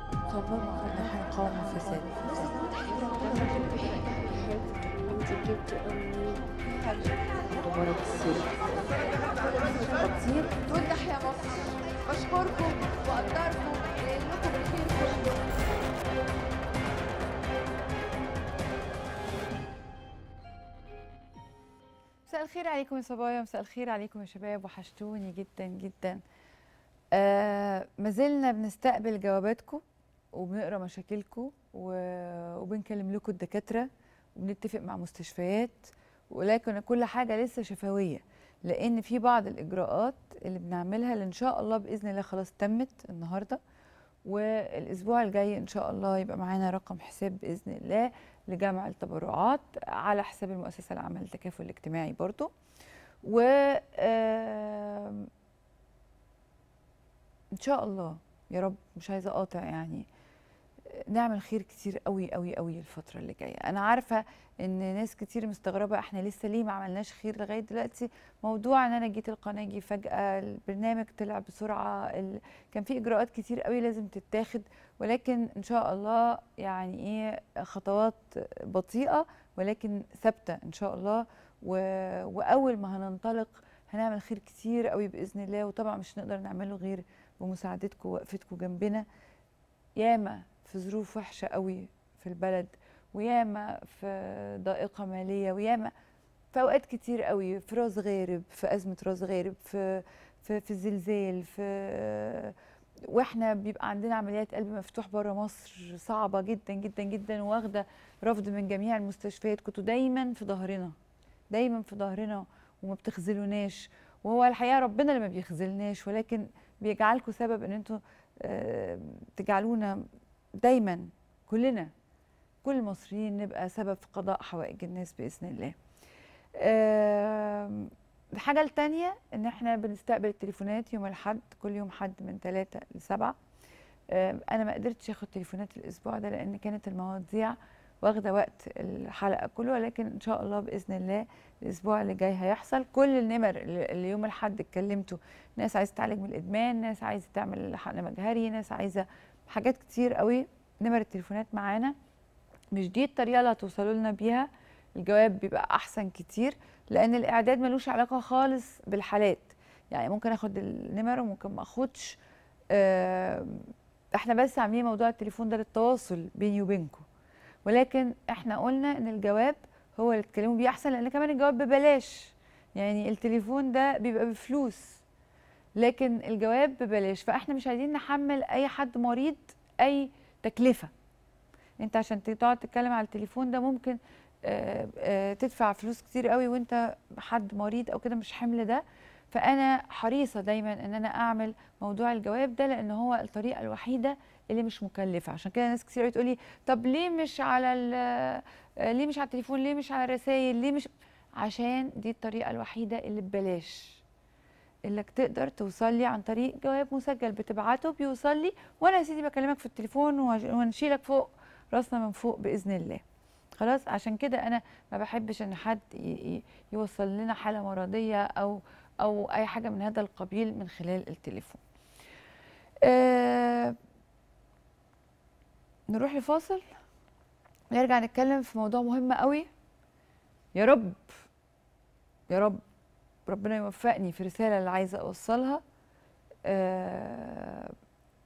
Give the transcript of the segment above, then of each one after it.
مصممة إن احنا نقاوم الفساد مرض السيرة خطير تقول تحيا مصر بشكركم وأقدركم لأنكم بخير كله مساء الخير عليكم يا صبايا مساء الخير عليكم يا شباب وحشتوني جدا جدا آه ما زلنا بنستقبل جواباتكم وبنقرا مشاكلكم و- وبنكلم لكم الدكاتره وبنتفق مع مستشفيات ولكن كل حاجه لسه شفويه لان في بعض الاجراءات اللي بنعملها اللي ان شاء الله باذن الله خلاص تمت النهارده والاسبوع الجاي ان شاء الله يبقى معانا رقم حساب باذن الله لجمع التبرعات على حساب المؤسسه العامه للتكافل الاجتماعي برضو و آم، ان شاء الله يا رب مش عايزه اقاطع يعني نعمل خير كتير قوي قوي قوي الفتره اللي جايه انا عارفه ان ناس كتير مستغربه احنا لسه ليه ما عملناش خير لغايه دلوقتي موضوع ان انا جيت القناه جه فجاه البرنامج طلع بسرعه ال... كان في اجراءات كتير قوي لازم تتاخد ولكن ان شاء الله يعني ايه خطوات بطيئه ولكن ثابته ان شاء الله و... واول ما هننطلق هنعمل خير كتير قوي باذن الله وطبعا مش نقدر نعمله غير بمساعدتكم ووقفتكم جنبنا ياما في ظروف وحشه قوي في البلد وياما في ضائقه ماليه وياما في اوقات كتير قوي في راس غارب في ازمه راس غارب في في في الزلزال في واحنا بيبقى عندنا عمليات قلب مفتوح بره مصر صعبه جدا جدا جدا واخده رفض من جميع المستشفيات كنتوا دايما في ظهرنا دايما في ظهرنا وما بتخذلوناش وهو الحقيقه ربنا اللي ما بيخذلناش ولكن بيجعلكم سبب ان انتوا آه، تجعلونا دايما كلنا كل المصريين نبقى سبب في قضاء حوائج الناس باذن الله. آم، الحاجه الثانيه ان احنا بنستقبل التليفونات يوم الاحد كل يوم حد من 3 ل 7 انا ما قدرتش اخد تليفونات الاسبوع ده لان كانت المواضيع واخده وقت الحلقه كله ولكن ان شاء الله باذن الله الاسبوع اللي جاي هيحصل كل النمر اللي اللي يوم الاحد اتكلمتوا ناس عايزه تعالج من الادمان ناس عايزه تعمل حقن مجهري ناس عايزه حاجات كتير قوي نمر التليفونات معانا مش دي الطريقه اللي هتوصلوا لنا بيها الجواب بيبقى احسن كتير لان الاعداد ملوش علاقه خالص بالحالات يعني ممكن اخد النمر وممكن ما اخدش آم، احنا بس عاملين موضوع التليفون ده للتواصل بيني وبينكم ولكن احنا قلنا ان الجواب هو اللي تكلموا بيه احسن لان كمان الجواب ببلاش يعني التليفون ده بيبقى بفلوس لكن الجواب ببلاش فاحنا مش عايزين نحمل اي حد مريض اي تكلفه انت عشان تقعد تتكلم على التليفون ده ممكن آه، آه، تدفع فلوس كتير قوي وانت حد مريض او كده مش حمل ده فانا حريصه دايما ان انا اعمل موضوع الجواب ده لان هو الطريقه الوحيده اللي مش مكلفه عشان كده ناس كتير بتقول لي طب ليه مش على ال- آه، ليه مش على التليفون ليه مش على الرسائل ليه مش عشان دي الطريقه الوحيده اللي ببلاش انك تقدر توصل لي عن طريق جواب مسجل بتبعته بيوصل لي وانا يا سيدي بكلمك في التليفون وهج- وهنشيلك فوق راسنا من فوق باذن الله خلاص عشان كده انا ما بحبش ان حد ي- ي- يوصل لنا حاله مرضيه او او اي حاجه من هذا القبيل من خلال التليفون آه نروح لفاصل نرجع نتكلم في موضوع مهم قوي يا رب يا رب ربنا يوفقني في الرساله اللي عايزه اوصلها آه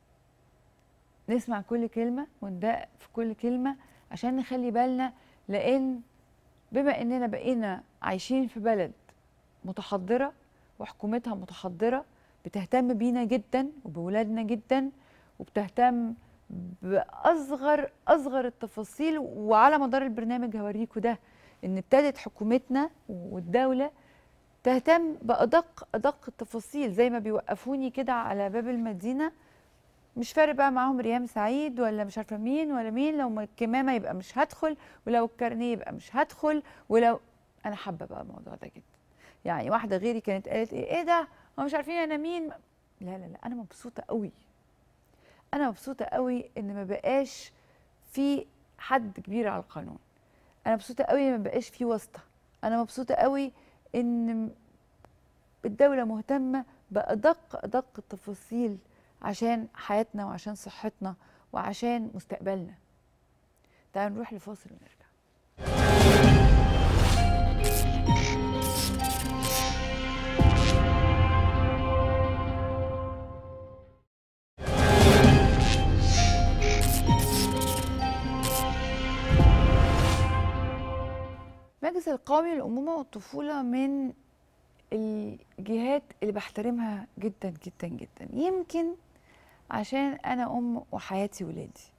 نسمع كل كلمه وندقق في كل كلمه عشان نخلي بالنا لان بما اننا بقينا عايشين في بلد متحضره وحكومتها متحضره بتهتم بينا جدا وبولادنا جدا وبتهتم باصغر اصغر التفاصيل وعلى مدار البرنامج هوريكم ده ان ابتدت حكومتنا والدوله تهتم بادق ادق التفاصيل زي ما بيوقفوني كده على باب المدينه مش فارق بقى معاهم ريام سعيد ولا مش عارفه مين ولا مين لو ما الكمامه يبقى مش هدخل ولو الكارنيه يبقى مش هدخل ولو انا حابه بقى الموضوع ده جدا يعني واحده غيري كانت قالت ايه ايه ده هو مش عارفين انا مين لا لا لا انا مبسوطه قوي انا مبسوطه قوي ان ما بقاش في حد كبير على القانون انا مبسوطه قوي ما بقاش في واسطه انا مبسوطه قوي ان الدوله مهتمه بادق ادق التفاصيل عشان حياتنا وعشان صحتنا وعشان مستقبلنا تعالوا نروح لفاصل ونرجع المجلس القومي للأمومة والطفولة من الجهات اللي بحترمها جدا جدا جدا يمكن عشان أنا أم وحياتي ولادي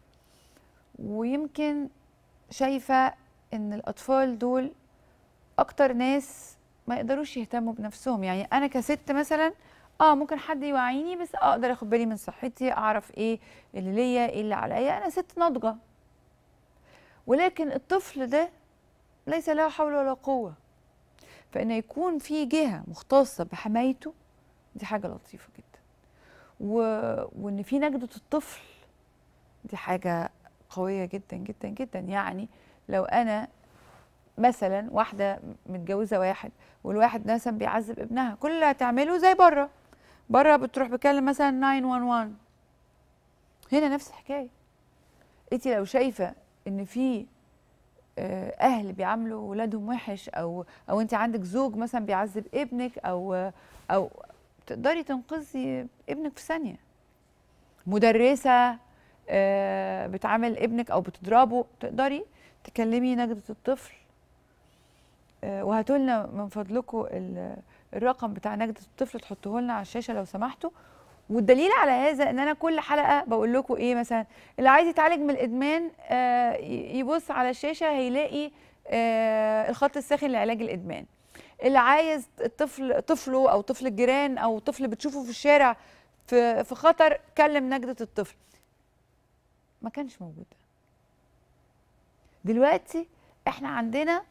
ويمكن شايفة إن الأطفال دول أكتر ناس ما يقدروش يهتموا بنفسهم يعني أنا كست مثلا اه ممكن حد يوعيني بس اقدر اخد بالي من صحتي اعرف ايه اللي ليا ايه اللي عليا انا ست ناضجه ولكن الطفل ده ليس له حول ولا قوة فإن يكون في جهة مختصة بحمايته دي حاجة لطيفة جدا و... وإن في نجدة الطفل دي حاجة قوية جدا جدا جدا يعني لو أنا مثلا واحدة متجوزة واحد والواحد مثلا بيعذب ابنها كل اللي هتعمله زي بره بره بتروح بكلم مثلا 911 هنا نفس الحكاية انت لو شايفة ان في اهل بيعاملوا ولادهم وحش او او انت عندك زوج مثلا بيعذب ابنك او او تقدري تنقذي ابنك في ثانيه مدرسه بتعامل ابنك او بتضربه تقدري تكلمي نجدة الطفل وهاتوا لنا من فضلكم الرقم بتاع نجدة الطفل تحطوه لنا على الشاشه لو سمحتوا والدليل على هذا ان انا كل حلقه بقول لكم ايه مثلا اللي عايز يتعالج من الادمان آه يبص على الشاشه هيلاقي آه الخط الساخن لعلاج الادمان اللي عايز الطفل طفله او طفل الجيران او طفل بتشوفه في الشارع في في خطر كلم نجدة الطفل ما كانش موجود دلوقتي احنا عندنا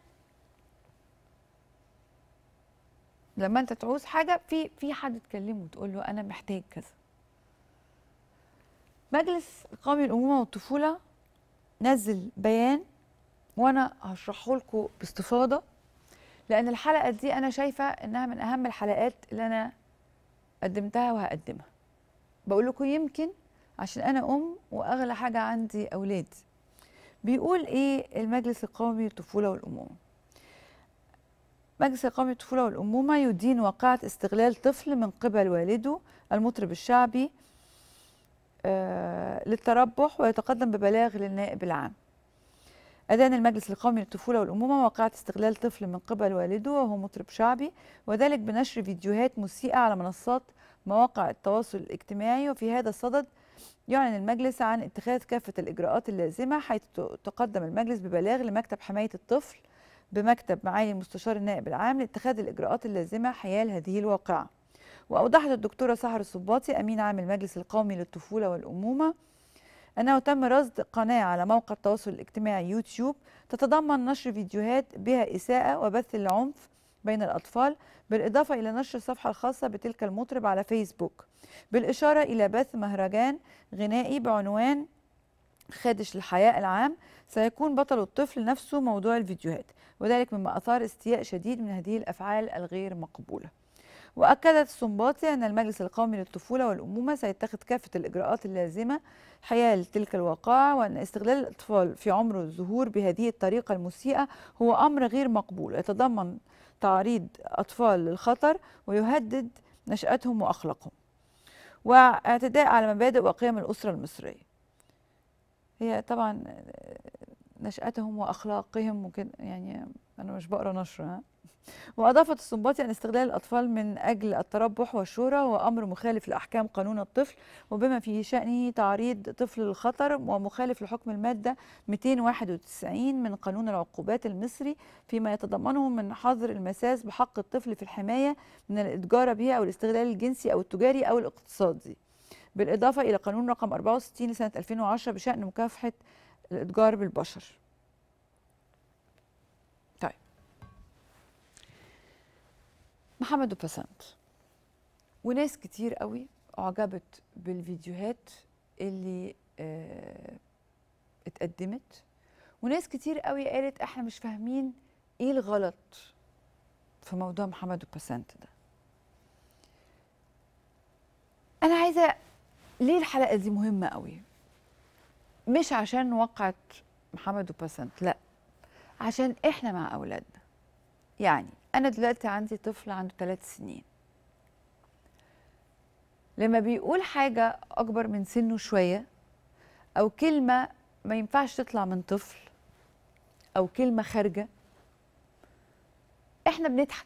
لما انت تعوز حاجه في في حد تكلمه وتقول له انا محتاج كذا مجلس القومي للامومه والطفوله نزل بيان وانا هشرحه لكم باستفاضه لان الحلقه دي انا شايفه انها من اهم الحلقات اللي انا قدمتها وهقدمها بقول لكم يمكن عشان انا ام واغلى حاجه عندي اولادي بيقول ايه المجلس القومي للطفوله والامومه مجلس القومي للطفولة والأمومة يدين واقعة استغلال طفل من قبل والده المطرب الشعبي آه للتربح ويتقدم ببلاغ للنائب العام أدان المجلس القومي للطفولة والأمومة واقعة استغلال طفل من قبل والده وهو مطرب شعبي وذلك بنشر فيديوهات مسيئة على منصات مواقع التواصل الاجتماعي وفي هذا الصدد يعلن المجلس عن اتخاذ كافة الإجراءات اللازمة حيث تقدم المجلس ببلاغ لمكتب حماية الطفل بمكتب معالي المستشار النائب العام لاتخاذ الإجراءات اللازمة حيال هذه الواقعة وأوضحت الدكتورة سحر الصباطي أمين عام المجلس القومي للطفولة والأمومة أنه تم رصد قناة على موقع التواصل الاجتماعي يوتيوب تتضمن نشر فيديوهات بها إساءة وبث العنف بين الأطفال بالإضافة إلى نشر الصفحة الخاصة بتلك المطرب على فيسبوك بالإشارة إلى بث مهرجان غنائي بعنوان خادش للحياء العام سيكون بطل الطفل نفسه موضوع الفيديوهات وذلك مما أثار استياء شديد من هذه الأفعال الغير مقبولة وأكدت السنباطي أن المجلس القومي للطفولة والأمومة سيتخذ كافة الإجراءات اللازمة حيال تلك الواقعة وأن استغلال الأطفال في عمر الظهور بهذه الطريقة المسيئة هو أمر غير مقبول يتضمن تعريض أطفال للخطر ويهدد نشأتهم وأخلاقهم واعتداء على مبادئ وقيم الأسرة المصرية هي طبعا نشأتهم وأخلاقهم وكده يعني أنا مش بقرا نشر ها وأضافت السنباطي أن استغلال الأطفال من أجل التربح والشهرة هو أمر مخالف لأحكام قانون الطفل وبما في شأنه تعريض طفل للخطر ومخالف لحكم المادة 291 من قانون العقوبات المصري فيما يتضمنه من حظر المساس بحق الطفل في الحماية من الإتجار به أو الاستغلال الجنسي أو التجاري أو الاقتصادي بالإضافة إلى قانون رقم 64 لسنة 2010 بشأن مكافحة الإتجار بالبشر طيب محمد وبسنت وناس كتير قوي أعجبت بالفيديوهات اللي آه اتقدمت وناس كتير قوي قالت احنا مش فاهمين ايه الغلط في موضوع محمد وبسنت ده انا عايزه ليه الحلقه دي مهمه قوي مش عشان وقعت محمد وبسنت لا عشان احنا مع اولادنا يعني انا دلوقتي عندي طفل عنده ثلاث سنين لما بيقول حاجة أكبر من سنه شوية أو كلمة ما ينفعش تطلع من طفل أو كلمة خارجة إحنا بنضحك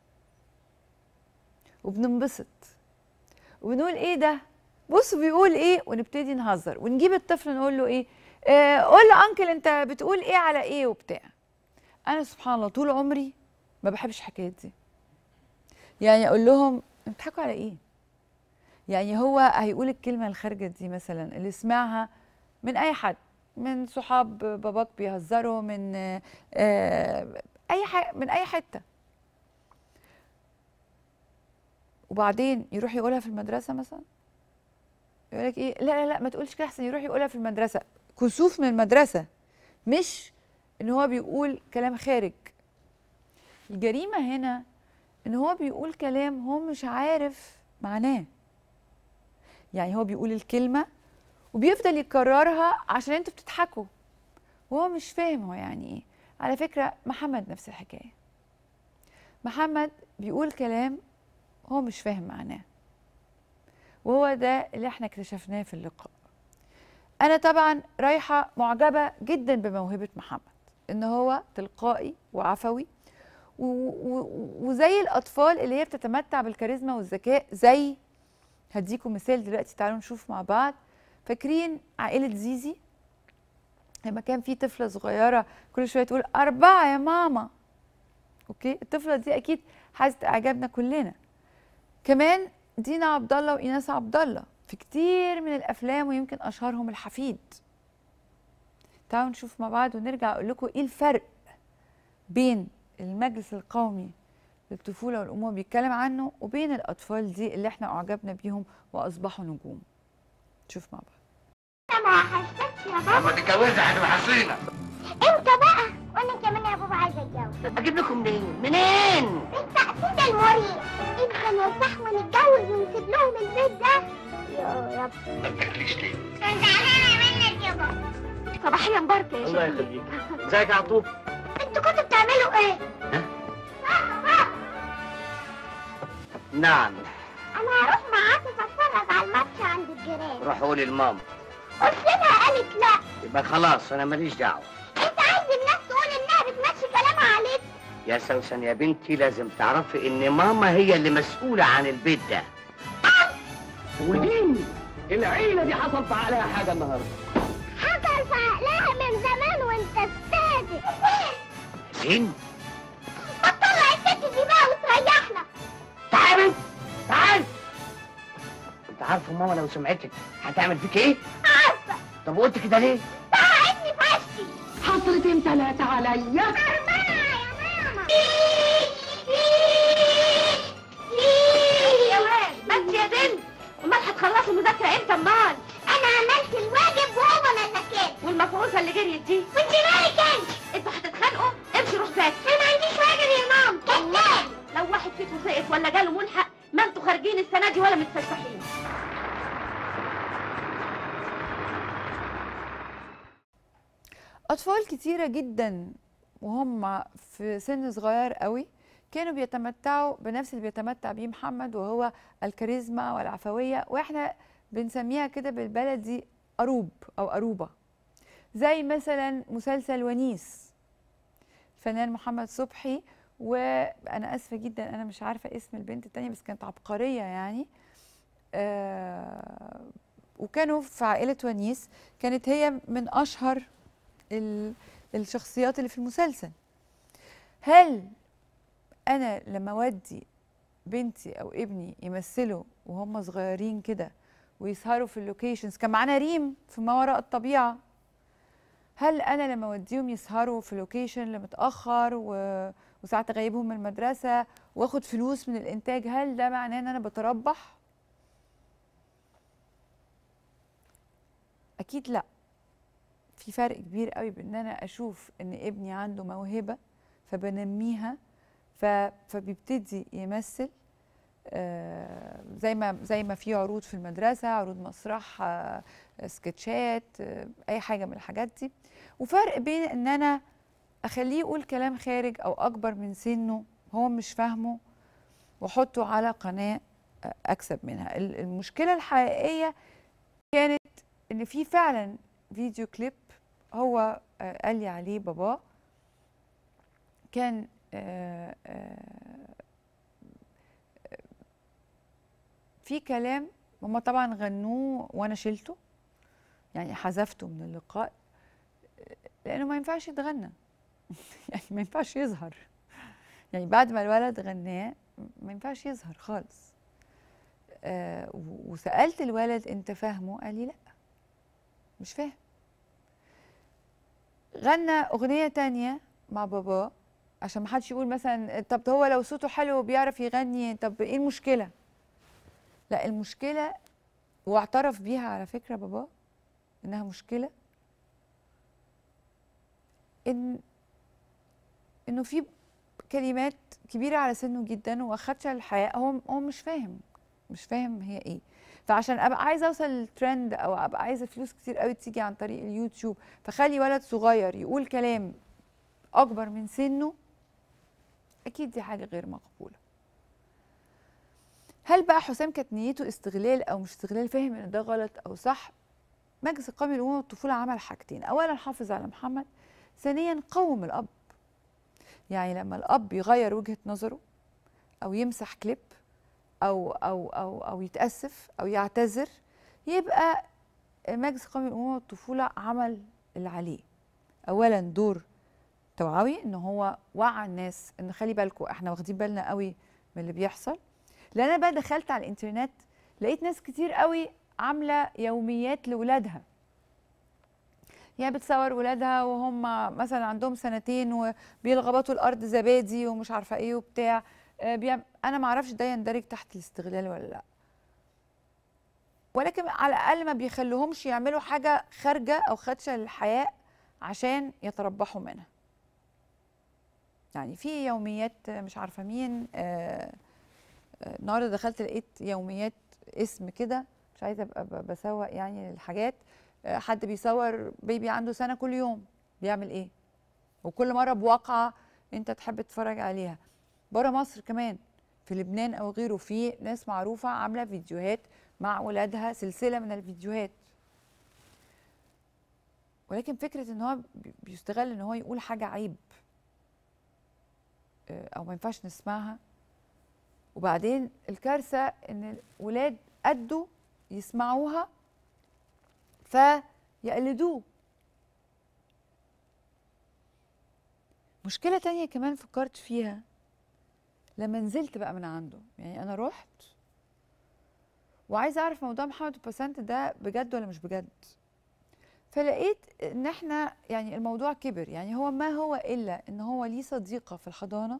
وبننبسط وبنقول إيه ده بص بيقول إيه ونبتدي نهزر ونجيب الطفل نقول له إيه آه قول له أنكل أنت بتقول إيه على إيه وبتاع أنا سبحان الله طول عمري ما بحبش الحكايات دي يعني أقول لهم بتضحكوا على إيه يعني هو هيقول الكلمة الخارجة دي مثلا اللي سمعها من أي حد من صحاب باباك بيهزروا من آه، أي حاجة من أي حتة وبعدين يروح يقولها في المدرسة مثلا يقول لك إيه لا لا لا ما تقولش كده أحسن يروح يقولها في المدرسة كسوف من المدرسة مش إن هو بيقول كلام خارج الجريمة هنا إن هو بيقول كلام هو مش عارف معناه يعني هو بيقول الكلمة وبيفضل يكررها عشان انتوا بتضحكوا وهو مش فاهم هو يعني ايه على فكرة محمد نفس الحكاية محمد بيقول كلام هو مش فاهم معناه وهو ده اللي احنا اكتشفناه في اللقاء انا طبعا رايحة معجبة جدا بموهبة محمد ان هو تلقائي وعفوي و- و- وزي الاطفال اللي هي بتتمتع بالكاريزما والذكاء زي هديكم مثال دلوقتي تعالوا نشوف مع بعض فاكرين عائلة زيزي لما كان في طفلة صغيرة كل شوية تقول أربعة يا ماما أوكي الطفلة دي أكيد حازت إعجابنا كلنا كمان دينا عبد الله وإيناس عبد الله في كتير من الأفلام ويمكن أشهرهم الحفيد تعالوا نشوف مع بعض ونرجع أقول لكم إيه الفرق بين المجلس القومي للطفولة والأمومة بيتكلم عنه وبين الأطفال دي اللي احنا أعجبنا بيهم وأصبحوا نجوم شوف مع بعض انا ما حسيتش يا بابا لما تتجوزي هتبقى حصينة انت بقى وانا كمان يا بابا عايزه اتجوز اجيب لكم منين؟ منين؟ انت اكيد المريح انت نرتاح ونتجوز ونسيب لهم البيت ده يا رب ما تاكليش ليه؟ كنت زعلانه منك يا بابا صباحيه مباركه يا الله يخليك ازيك يا عطوف؟ انتوا كنتوا بتعملوا ايه؟ نعم انا هروح معاك اتفرج على الماتش عند الجيران روح قولي لماما قلت لها قالت لا يبقى خلاص انا ماليش دعوة انت عايز الناس تقول انها بتمشي كلامها عليك يا سوسن يا بنتي لازم تعرفي ان ماما هي اللي مسؤولة عن البيت ده ودين العيلة دي حصل في عقلها حاجة النهاردة حصل في عقلها من زمان وانت استاذ زين بطلع الست دي بقى وتريحنا تعال تعال انت عارفه ماما لو سمعتك هتعمل فيك ايه؟ عارفه طب قلت كده ليه؟ طلعتني فشتي حصلت امتى لا عليا أربعة يا ماما يا واد بس يا بنت امال هتخلصي المذاكره امتى امال أنا عملت الواجب وهو ما ذاكرش والمفروسه اللي جريت دي وانت مالك انت؟ انتوا هتتخانقوا امشي روح ذاكر أنا ما عنديش واجب يا ماما كذاب لو واحد فيكم سقط ولا جاله ملحق ما انتوا خارجين السنه دي ولا متفسحين أطفال كتيرة جدا وهم في سن صغير قوي كانوا بيتمتعوا بنفس اللي بيتمتع بيه محمد وهو الكاريزما والعفوية واحنا بنسميها كده بالبلدي أروب أو أروبة زي مثلا مسلسل ونيس الفنان محمد صبحي وأنا آسفة جدا أنا مش عارفة اسم البنت التانية بس كانت عبقرية يعني آه وكانوا في عائلة ونيس كانت هي من أشهر ال- الشخصيات اللي في المسلسل هل انا لما اودي بنتي او ابني يمثلوا وهم صغيرين كده ويسهروا في اللوكيشنز كان معانا ريم في ما وراء الطبيعه هل انا لما اوديهم يسهروا في لوكيشن لمتاخر و... وساعات اغيبهم من المدرسه واخد فلوس من الانتاج هل ده معناه ان انا بتربح اكيد لا في فرق كبير قوي بين ان انا اشوف ان ابني عنده موهبه فبنميها ف... فبيبتدي يمثل آه، زي ما زي ما في عروض في المدرسه عروض مسرح آه، سكتشات آه، اي حاجه من الحاجات دي وفرق بين ان انا اخليه يقول كلام خارج او اكبر من سنه هو مش فاهمه واحطه على قناه آه، اكسب منها ال- المشكله الحقيقيه كانت ان في فعلا فيديو كليب هو آه، قال لي عليه باباه كان آه، آه، في كلام هما طبعا غنوه وانا شلته يعني حذفته من اللقاء لانه ما ينفعش يتغنى يعني ما ينفعش يظهر يعني بعد ما الولد غناه ما ينفعش يظهر خالص آه و- وسالت الولد انت فاهمه قال لي لا مش فاهم غنى اغنيه تانية مع باباه عشان ما حدش يقول مثلا طب هو لو صوته حلو وبيعرف يغني طب ايه المشكله لا المشكله واعترف بيها على فكره باباه انها مشكله ان انه في كلمات كبيره على سنه جدا واخدشه الحياه هو هو مش فاهم مش فاهم هي ايه فعشان ابقى عايزه اوصل للترند او ابقى عايزه فلوس كتير قوي تيجي عن طريق اليوتيوب فخلي ولد صغير يقول كلام اكبر من سنه اكيد دي حاجه غير مقبوله هل بقى حسام كانت نيته استغلال او مش استغلال فاهم ان ده غلط او صح مجلس القومي للامومه والطفوله عمل حاجتين اولا حافظ على محمد ثانيا قوم الاب يعني لما الاب يغير وجهه نظره او يمسح كليب او او او او يتاسف او يعتذر يبقى مجلس القومي للامومه والطفوله عمل اللي عليه اولا دور توعوي ان هو وعى الناس ان خلي بالكم احنا واخدين بالنا قوي من اللي بيحصل لان انا بقى دخلت على الانترنت لقيت ناس كتير قوي عامله يوميات لاولادها يعني بتصور ولادها وهم مثلا عندهم سنتين وبيلغبطوا الارض زبادي ومش عارفه ايه وبتاع آه، بيعم- انا ما اعرفش ده يندرج تحت الاستغلال ولا لا ولكن على الاقل ما بيخلوهمش يعملوا حاجه خارجه او خدشه للحياه عشان يتربحوا منها يعني في يوميات آه، مش عارفه مين آه، آه، النهارده دخلت لقيت يوميات اسم كده مش عايزه ابقى ب- بسوق يعني للحاجات آه، حد بيصور بيبي عنده سنه كل يوم بيعمل ايه وكل مره بواقعه انت تحب تتفرج عليها بره مصر كمان في لبنان او غيره في ناس معروفه عامله فيديوهات مع ولادها سلسله من الفيديوهات ولكن فكره ان هو بي- بيستغل ان هو يقول حاجه عيب آه، او ما ينفعش نسمعها وبعدين الكارثه ان الولاد قدوا يسمعوها فيقلدوه مشكله تانية كمان فكرت فيها لما نزلت بقى من عنده يعني انا رحت وعايزه اعرف موضوع محمد وبسنت ده بجد ولا مش بجد فلقيت ان احنا يعني الموضوع كبر يعني هو ما هو الا ان هو ليه صديقه في الحضانه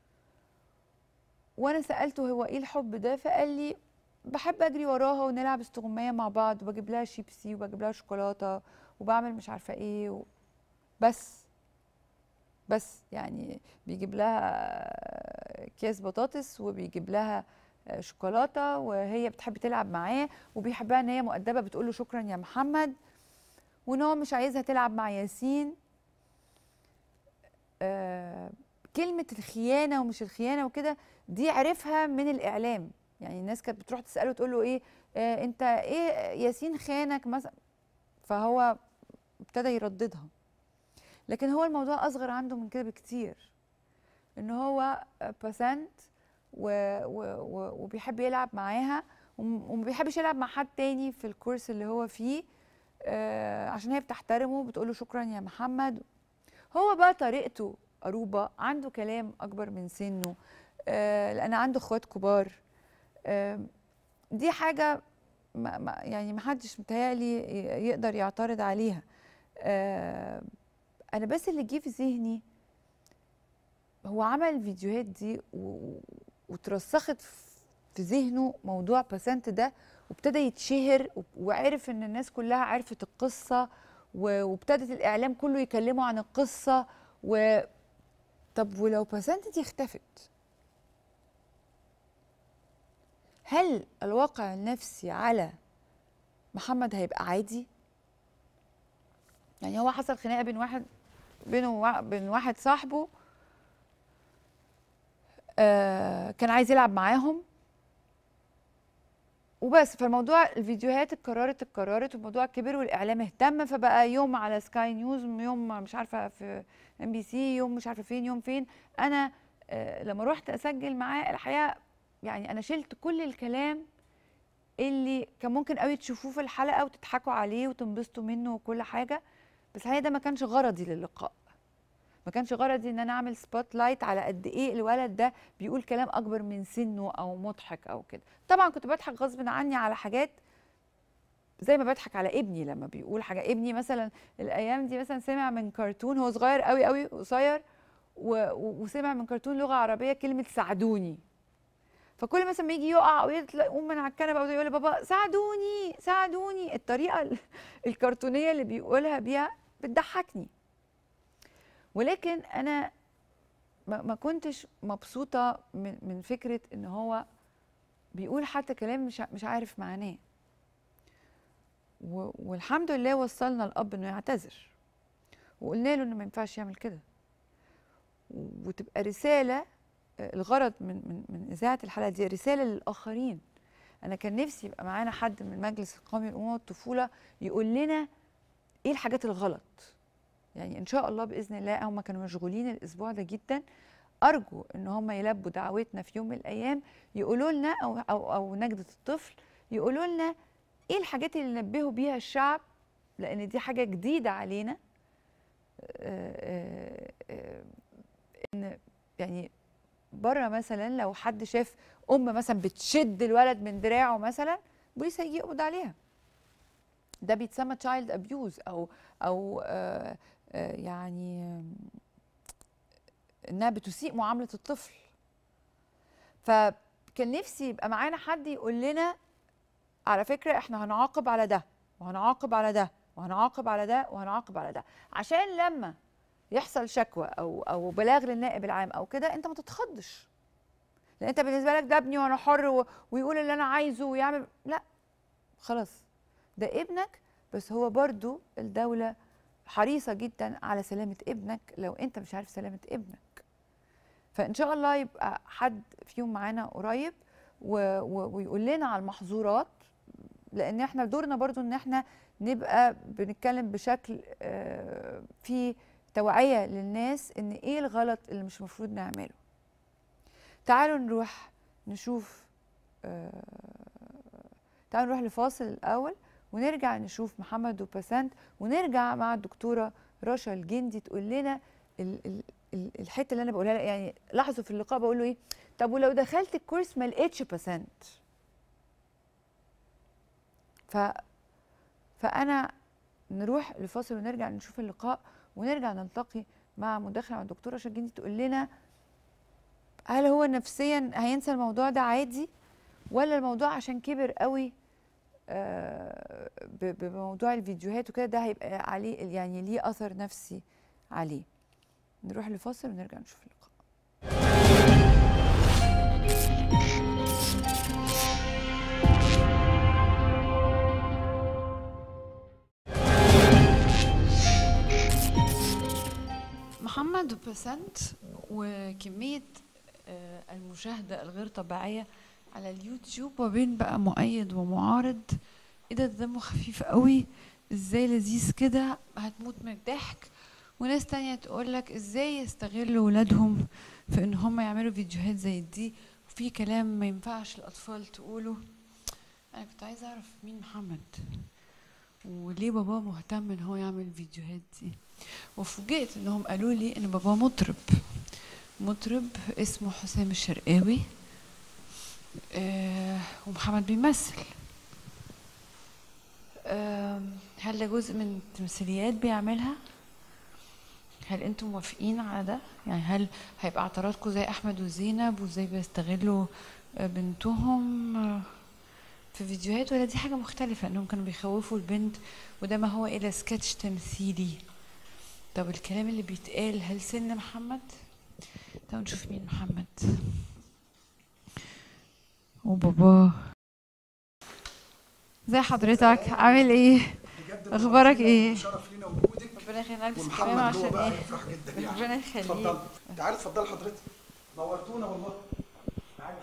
وانا سالته هو ايه الحب ده فقال لي بحب اجري وراها ونلعب استغمايه مع بعض وبجيب لها شيبسي وبجيب لها شوكولاته وبعمل مش عارفه ايه و... بس بس يعني بيجيب لها اكياس بطاطس وبيجيب لها شوكولاته وهي بتحب تلعب معاه وبيحبها ان هي مؤدبه بتقول له شكرا يا محمد وان هو مش عايزها تلعب مع ياسين آه كلمه الخيانه ومش الخيانه وكده دي عرفها من الاعلام يعني الناس كانت بتروح تساله تقول له ايه آه انت ايه ياسين خانك مثلا فهو ابتدى يرددها لكن هو الموضوع اصغر عنده من كده بكتير ان هو باسنت و... و... و... وبيحب يلعب معاها وم- وما بيحبش يلعب مع حد تاني في الكورس اللي هو فيه آه عشان هي بتحترمه بتقول له شكرا يا محمد هو بقى طريقته أروبة عنده كلام أكبر من سنه آه لأن عنده إخوات كبار آه دي حاجة ما ما يعني محدش متهيألي ي- يقدر يعترض عليها آه أنا بس اللي جه في ذهني هو عمل الفيديوهات دي و- وترسخت في ذهنه موضوع باسنت ده وابتدى يتشهر و- وعرف ان الناس كلها عرفت القصه و- وابتدت الاعلام كله يكلموا عن القصه و طب ولو باسنت دي اختفت هل الواقع النفسي على محمد هيبقى عادي يعني هو حصل خناقه بين واحد بينه ووا- بين واحد صاحبه آه كان عايز يلعب معاهم وبس فالموضوع الفيديوهات اتكررت اتكررت والموضوع كبر والاعلام اهتم فبقى يوم على سكاي نيوز يوم مش عارفه في ام بي سي يوم مش عارفه فين يوم فين انا آه لما رحت اسجل معاه الحقيقه يعني انا شلت كل الكلام اللي كان ممكن قوي تشوفوه في الحلقه وتضحكوا عليه وتنبسطوا منه وكل حاجه بس الحقيقه ده ما كانش غرضي للقاء ما كانش غرضي ان انا اعمل سبوت لايت على قد ايه الولد ده بيقول كلام اكبر من سنه او مضحك او كده طبعا كنت بضحك غصب عني على حاجات زي ما بضحك على ابني لما بيقول حاجه ابني مثلا الايام دي مثلا سمع من كرتون هو صغير قوي قوي قصير و- و- وسمع من كرتون لغه عربيه كلمه ساعدوني فكل مثلا ما يجي يقع او يطلع يقوم من على الكنبه او يقول لبابا ساعدوني ساعدوني الطريقه ال- الكرتونيه اللي بيقولها بيها بتضحكني ولكن انا ما ما كنتش مبسوطه من من فكره ان هو بيقول حتى كلام مش ع- مش عارف معناه و- والحمد لله وصلنا الاب انه يعتذر وقلنا له انه ما ينفعش يعمل كده وتبقى رساله آه، الغرض من من من اذاعه الحلقه دي رساله للاخرين انا كان نفسي يبقى معانا حد من المجلس القومي للامومه والطفوله يقول لنا ايه الحاجات الغلط يعني ان شاء الله باذن الله هم كانوا مشغولين الاسبوع ده جدا ارجو ان هم يلبوا دعوتنا في يوم من الايام يقولوا لنا او او او نجده الطفل يقولوا لنا ايه الحاجات اللي نبهوا بيها الشعب لان دي حاجه جديده علينا آه، آه، آه، ان يعني بره مثلا لو حد شاف ام مثلا بتشد الولد من دراعه مثلا البوليس هيجي يقبض عليها ده بيتسمى تشايلد ابيوز او او آه آه يعني آم، انها بتسيء معامله الطفل فكان نفسي يبقى معانا حد يقول لنا على فكره احنا هنعاقب على ده وهنعاقب على ده وهنعاقب على ده وهنعاقب على ده عشان لما يحصل شكوى او او بلاغ للنائب العام او كده انت ما تتخضش لان انت بالنسبه لك ده ابني وانا حر و- ويقول اللي انا عايزه ويعمل لا خلاص ده ابنك بس هو برضو الدوله حريصه جدا على سلامه ابنك لو انت مش عارف سلامه ابنك فان شاء الله يبقى حد فيهم معانا قريب و... و... ويقول لنا على المحظورات لان احنا دورنا برضو ان احنا نبقى بنتكلم بشكل آه، فيه توعيه للناس ان ايه الغلط اللي مش المفروض نعمله تعالوا نروح نشوف آه، تعالوا نروح لفاصل الاول ونرجع نشوف محمد وبسنت ونرجع مع الدكتوره رشا الجندي تقول لنا ال ال ال الحته اللي انا بقولها لها يعني لاحظوا في اللقاء بقول له ايه طب ولو دخلت الكورس ما لقيتش بسنت ف فانا نروح لفاصل ونرجع نشوف اللقاء ونرجع نلتقي مع مداخله مع الدكتوره رشا الجندي تقول لنا هل هو نفسيا هينسى الموضوع ده عادي ولا الموضوع عشان كبر قوي آه، ب- بموضوع الفيديوهات وكده ده هيبقى عليه يعني ليه اثر نفسي عليه نروح لفاصل ونرجع نشوف اللقاء محمد وبسنت وكمية آه، المشاهدة الغير طبيعية على اليوتيوب وبين بقى مؤيد ومعارض ايه ده دمه خفيف قوي ازاي لذيذ كده هتموت من الضحك وناس تانية تقولك ازاي يستغلوا ولادهم في ان هم يعملوا فيديوهات زي دي وفي كلام ما ينفعش الاطفال تقوله انا كنت عايزه اعرف مين محمد وليه باباه مهتم ان هو يعمل الفيديوهات دي وفوجئت انهم قالوا لي ان باباه مطرب مطرب اسمه حسام الشرقاوي آه ومحمد بيمثل آم، هل ده جزء من التمثيليات بيعملها هل انتم موافقين على ده يعني هل هيبقى اعتراضكم زي احمد وزينب وازاي بيستغلوا آه، بنتهم آه، في فيديوهات ولا دي حاجه مختلفه انهم كانوا بيخوفوا البنت وده ما هو الا سكتش تمثيلي طب الكلام اللي بيتقال هل سن محمد تعالوا نشوف مين محمد وباباه ازي حضرتك عامل ايه بجد اخبارك ايه شرف لينا وجودك ربنا يخليك البس ومحمد الكمامه جوه عشان بقى ايه يفرح جدا يعني ربنا يخليك اتفضل تعالي اتفضل حضرتك نورتونا والله تعالي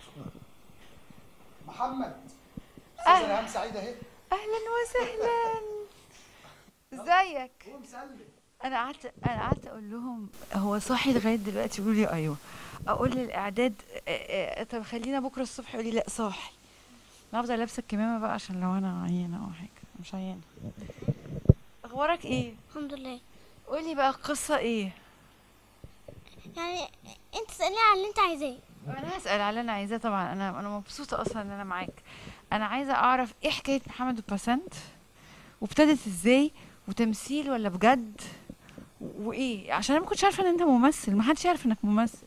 محمد استاذ الهام سعيد اهي اهلا وسهلا ازيك هو مسلم انا قعدت انا قعدت اقول لهم هو صاحي لغايه دلوقتي يقولوا لي ايوه اقول للاعداد آه، آه، طب خلينا بكره الصبح يقول لي لا صاحي انا افضل لابسه الكمامه بقى عشان لو انا عيانه او حاجه مش عيانه اخبارك ايه الحمد لله قولي بقى القصه ايه يعني انت تسألني عن اللي انت عايزاه انا هسال على اللي انا عايزاه طبعا انا انا مبسوطه اصلا ان انا معاك انا عايزه اعرف ايه حكايه محمد وباسنت وابتدت ازاي وتمثيل ولا بجد و- وايه عشان انا ما كنتش عارفه ان انت ممثل ما حدش يعرف انك ممثل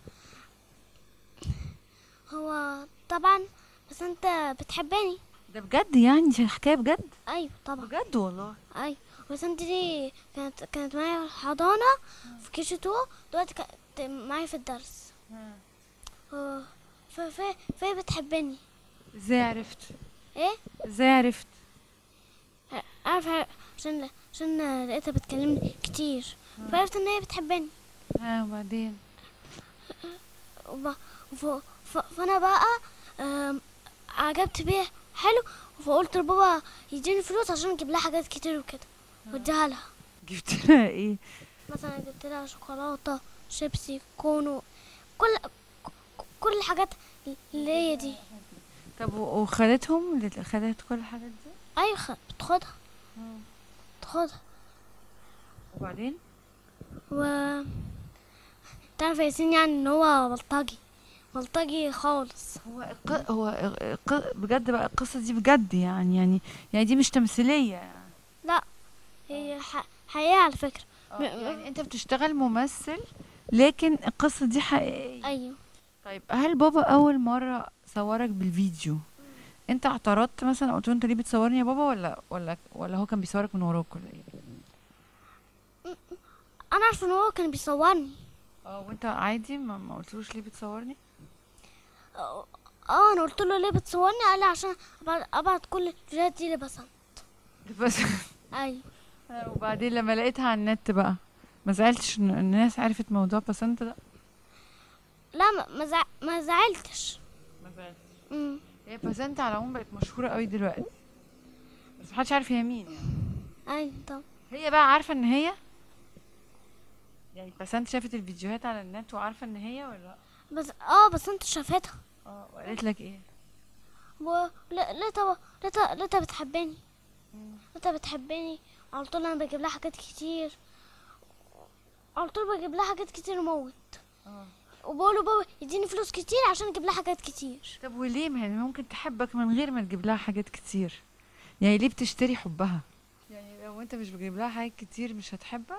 هو طبعا بس انت بتحبني ده بجد يعني دي حكايه بجد ايوه طبعا بجد والله ايوه بس انت دي كانت كانت معايا في الحضانة في كي جي تو دلوقتي كانت معايا في الدرس اه، ف ف فهي بتحبني ازاي عرفت ايه ازاي عرفت عارفة عشان عشان لقيتها بتكلمني كتير فعرفت ان هي بتحبني ها وبعدين وب- ف... ف... فانا بقى آم، عجبت بيها حلو فقلت لبابا يديني فلوس عشان اجيب لها حاجات كتير وكده واديها لها جبت لها ايه مثلا جبت لها شوكولاته شيبسي كونو كل كل الحاجات اللي هي دي طب و- وخدتهم اللي خدت كل الحاجات دي ايوه خ- بتاخدها بتاخدها وبعدين و تعرف يا ياسين يعني ان هو بلطجي بلطجي خالص هو الق... هو الق... بجد بقى القصه دي بجد يعني يعني يعني دي مش تمثيليه يعني. لا هي ح... حقيقة على فكرة آه، يعني انت بتشتغل ممثل لكن القصه دي حقيقيه ايوه طيب هل بابا اول مره صورك بالفيديو انت اعترضت مثلا قلت له انت ليه بتصورني يا بابا ولا ولا ولا هو كان بيصورك من وراك ولا ايه انا عارفه ان هو كان بيصورني اه وانت عادي ما, ما قلتلوش ليه بتصورني اه آه، انا قلت له ليه بتصورني قال لي عشان ابعت, أبعت كل الفيديوهات دي لبسنت بس ايوه وبعدين لما لقيتها على النت بقى ما زعلتش ان الناس عرفت موضوع بسنت ده لا ما ما, زع... ما زعلتش ما زعلتش امم هي بسنت على العموم بقت مشهوره قوي دلوقتي بس محدش عارف هي مين يعني ايوه طب هي بقى عارفه ان هي يعني بسنت شافت الفيديوهات على النت وعارفه ان هي ولا لا بس اه بس انت شافتها اه وقالت لك ايه و لا لقيتها لقيتها لقيتها بتحبني لقيتها بتحبني على طول انا بجيب لها حاجات كتير على طول بجيب لها حاجات كتير موت اه وبقول له بابا يديني فلوس كتير عشان اجيب لها حاجات كتير طب وليه ما هي ممكن تحبك من غير ما تجيب لها حاجات كتير يعني ليه بتشتري حبها يعني لو انت مش بتجيب لها حاجات كتير مش هتحبك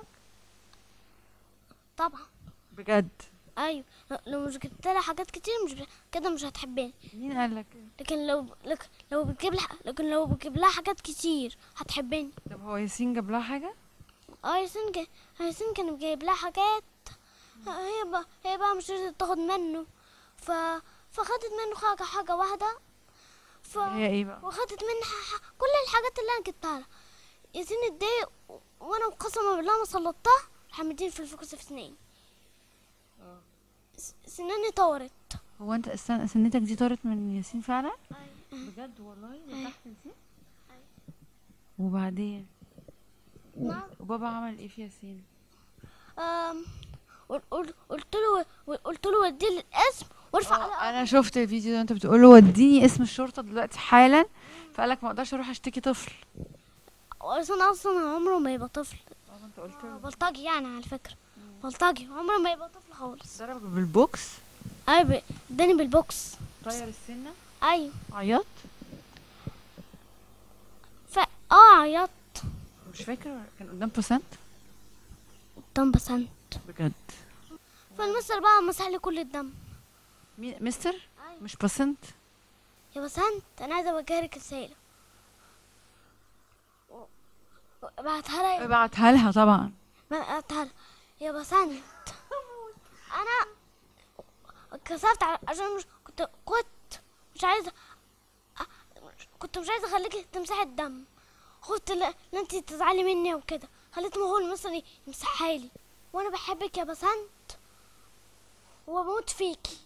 طبعا بجد ايوه لو- لو مش جبت لها حاجات كتير مش ب... كده مش هتحبني مين قال لك لكن لو لك لو بتجيب لها لكن لو بتجيب لها حاجات كتير هتحبني طب هو ياسين جاب لها حاجه اه ياسين جا... ياسين كان جايب لها حاجات هي بقى هي بقى مش قدرت تاخد منه ف فخدت منه حاجة حاجة واحدة ف هي ايه بقى وخدت مني ح... ح... كل الحاجات اللي انا جبتها لها ياسين اتضايق و- وانا قسما بالله ما سلطتها راح مديني في الفوكس في سنين س- سناني طورت هو انت استنى سنتك دي طارت من ياسين فعلا بجد والله أيوة. تحت دي وبعدين نعم وبابا عمل ايه في ياسين أم... قل- قل- قلت له قلت له ودي لي الاسم وارفع على انا شفت الفيديو ده انت بتقول له وديني اسم الشرطه دلوقتي حالا فقالك ما اقدرش اروح اشتكي طفل اصلا اصلا عمره ما يبقى طفل انت قلت له بلطجي يعني على فكرة بلطجي عمره ما يبقى طفل خالص ضربك بالبوكس ايوه ب- اداني بالبوكس طير السنه ايوه عيط ف اه عيطت مش فاكر كان قدام بوسنت دم بسنت بجد فالمستر بقى مسح لي كل الدم مين مستر أيوة. مش بوسنت يا بسنت انا عايزه اوجهلك رساله و- بعتها لها ابعتها لها طبعا بعتها لها يا بسنت انا اتكسفت ع- عشان مش كنت كنت مش عايزه أ- كنت مش عايزه اخليكي تمسحي الدم خفت لا لا انت تزعلي مني وكده خليت هو مثلا يمسحها لي وانا بحبك يا بسنت وبموت فيكي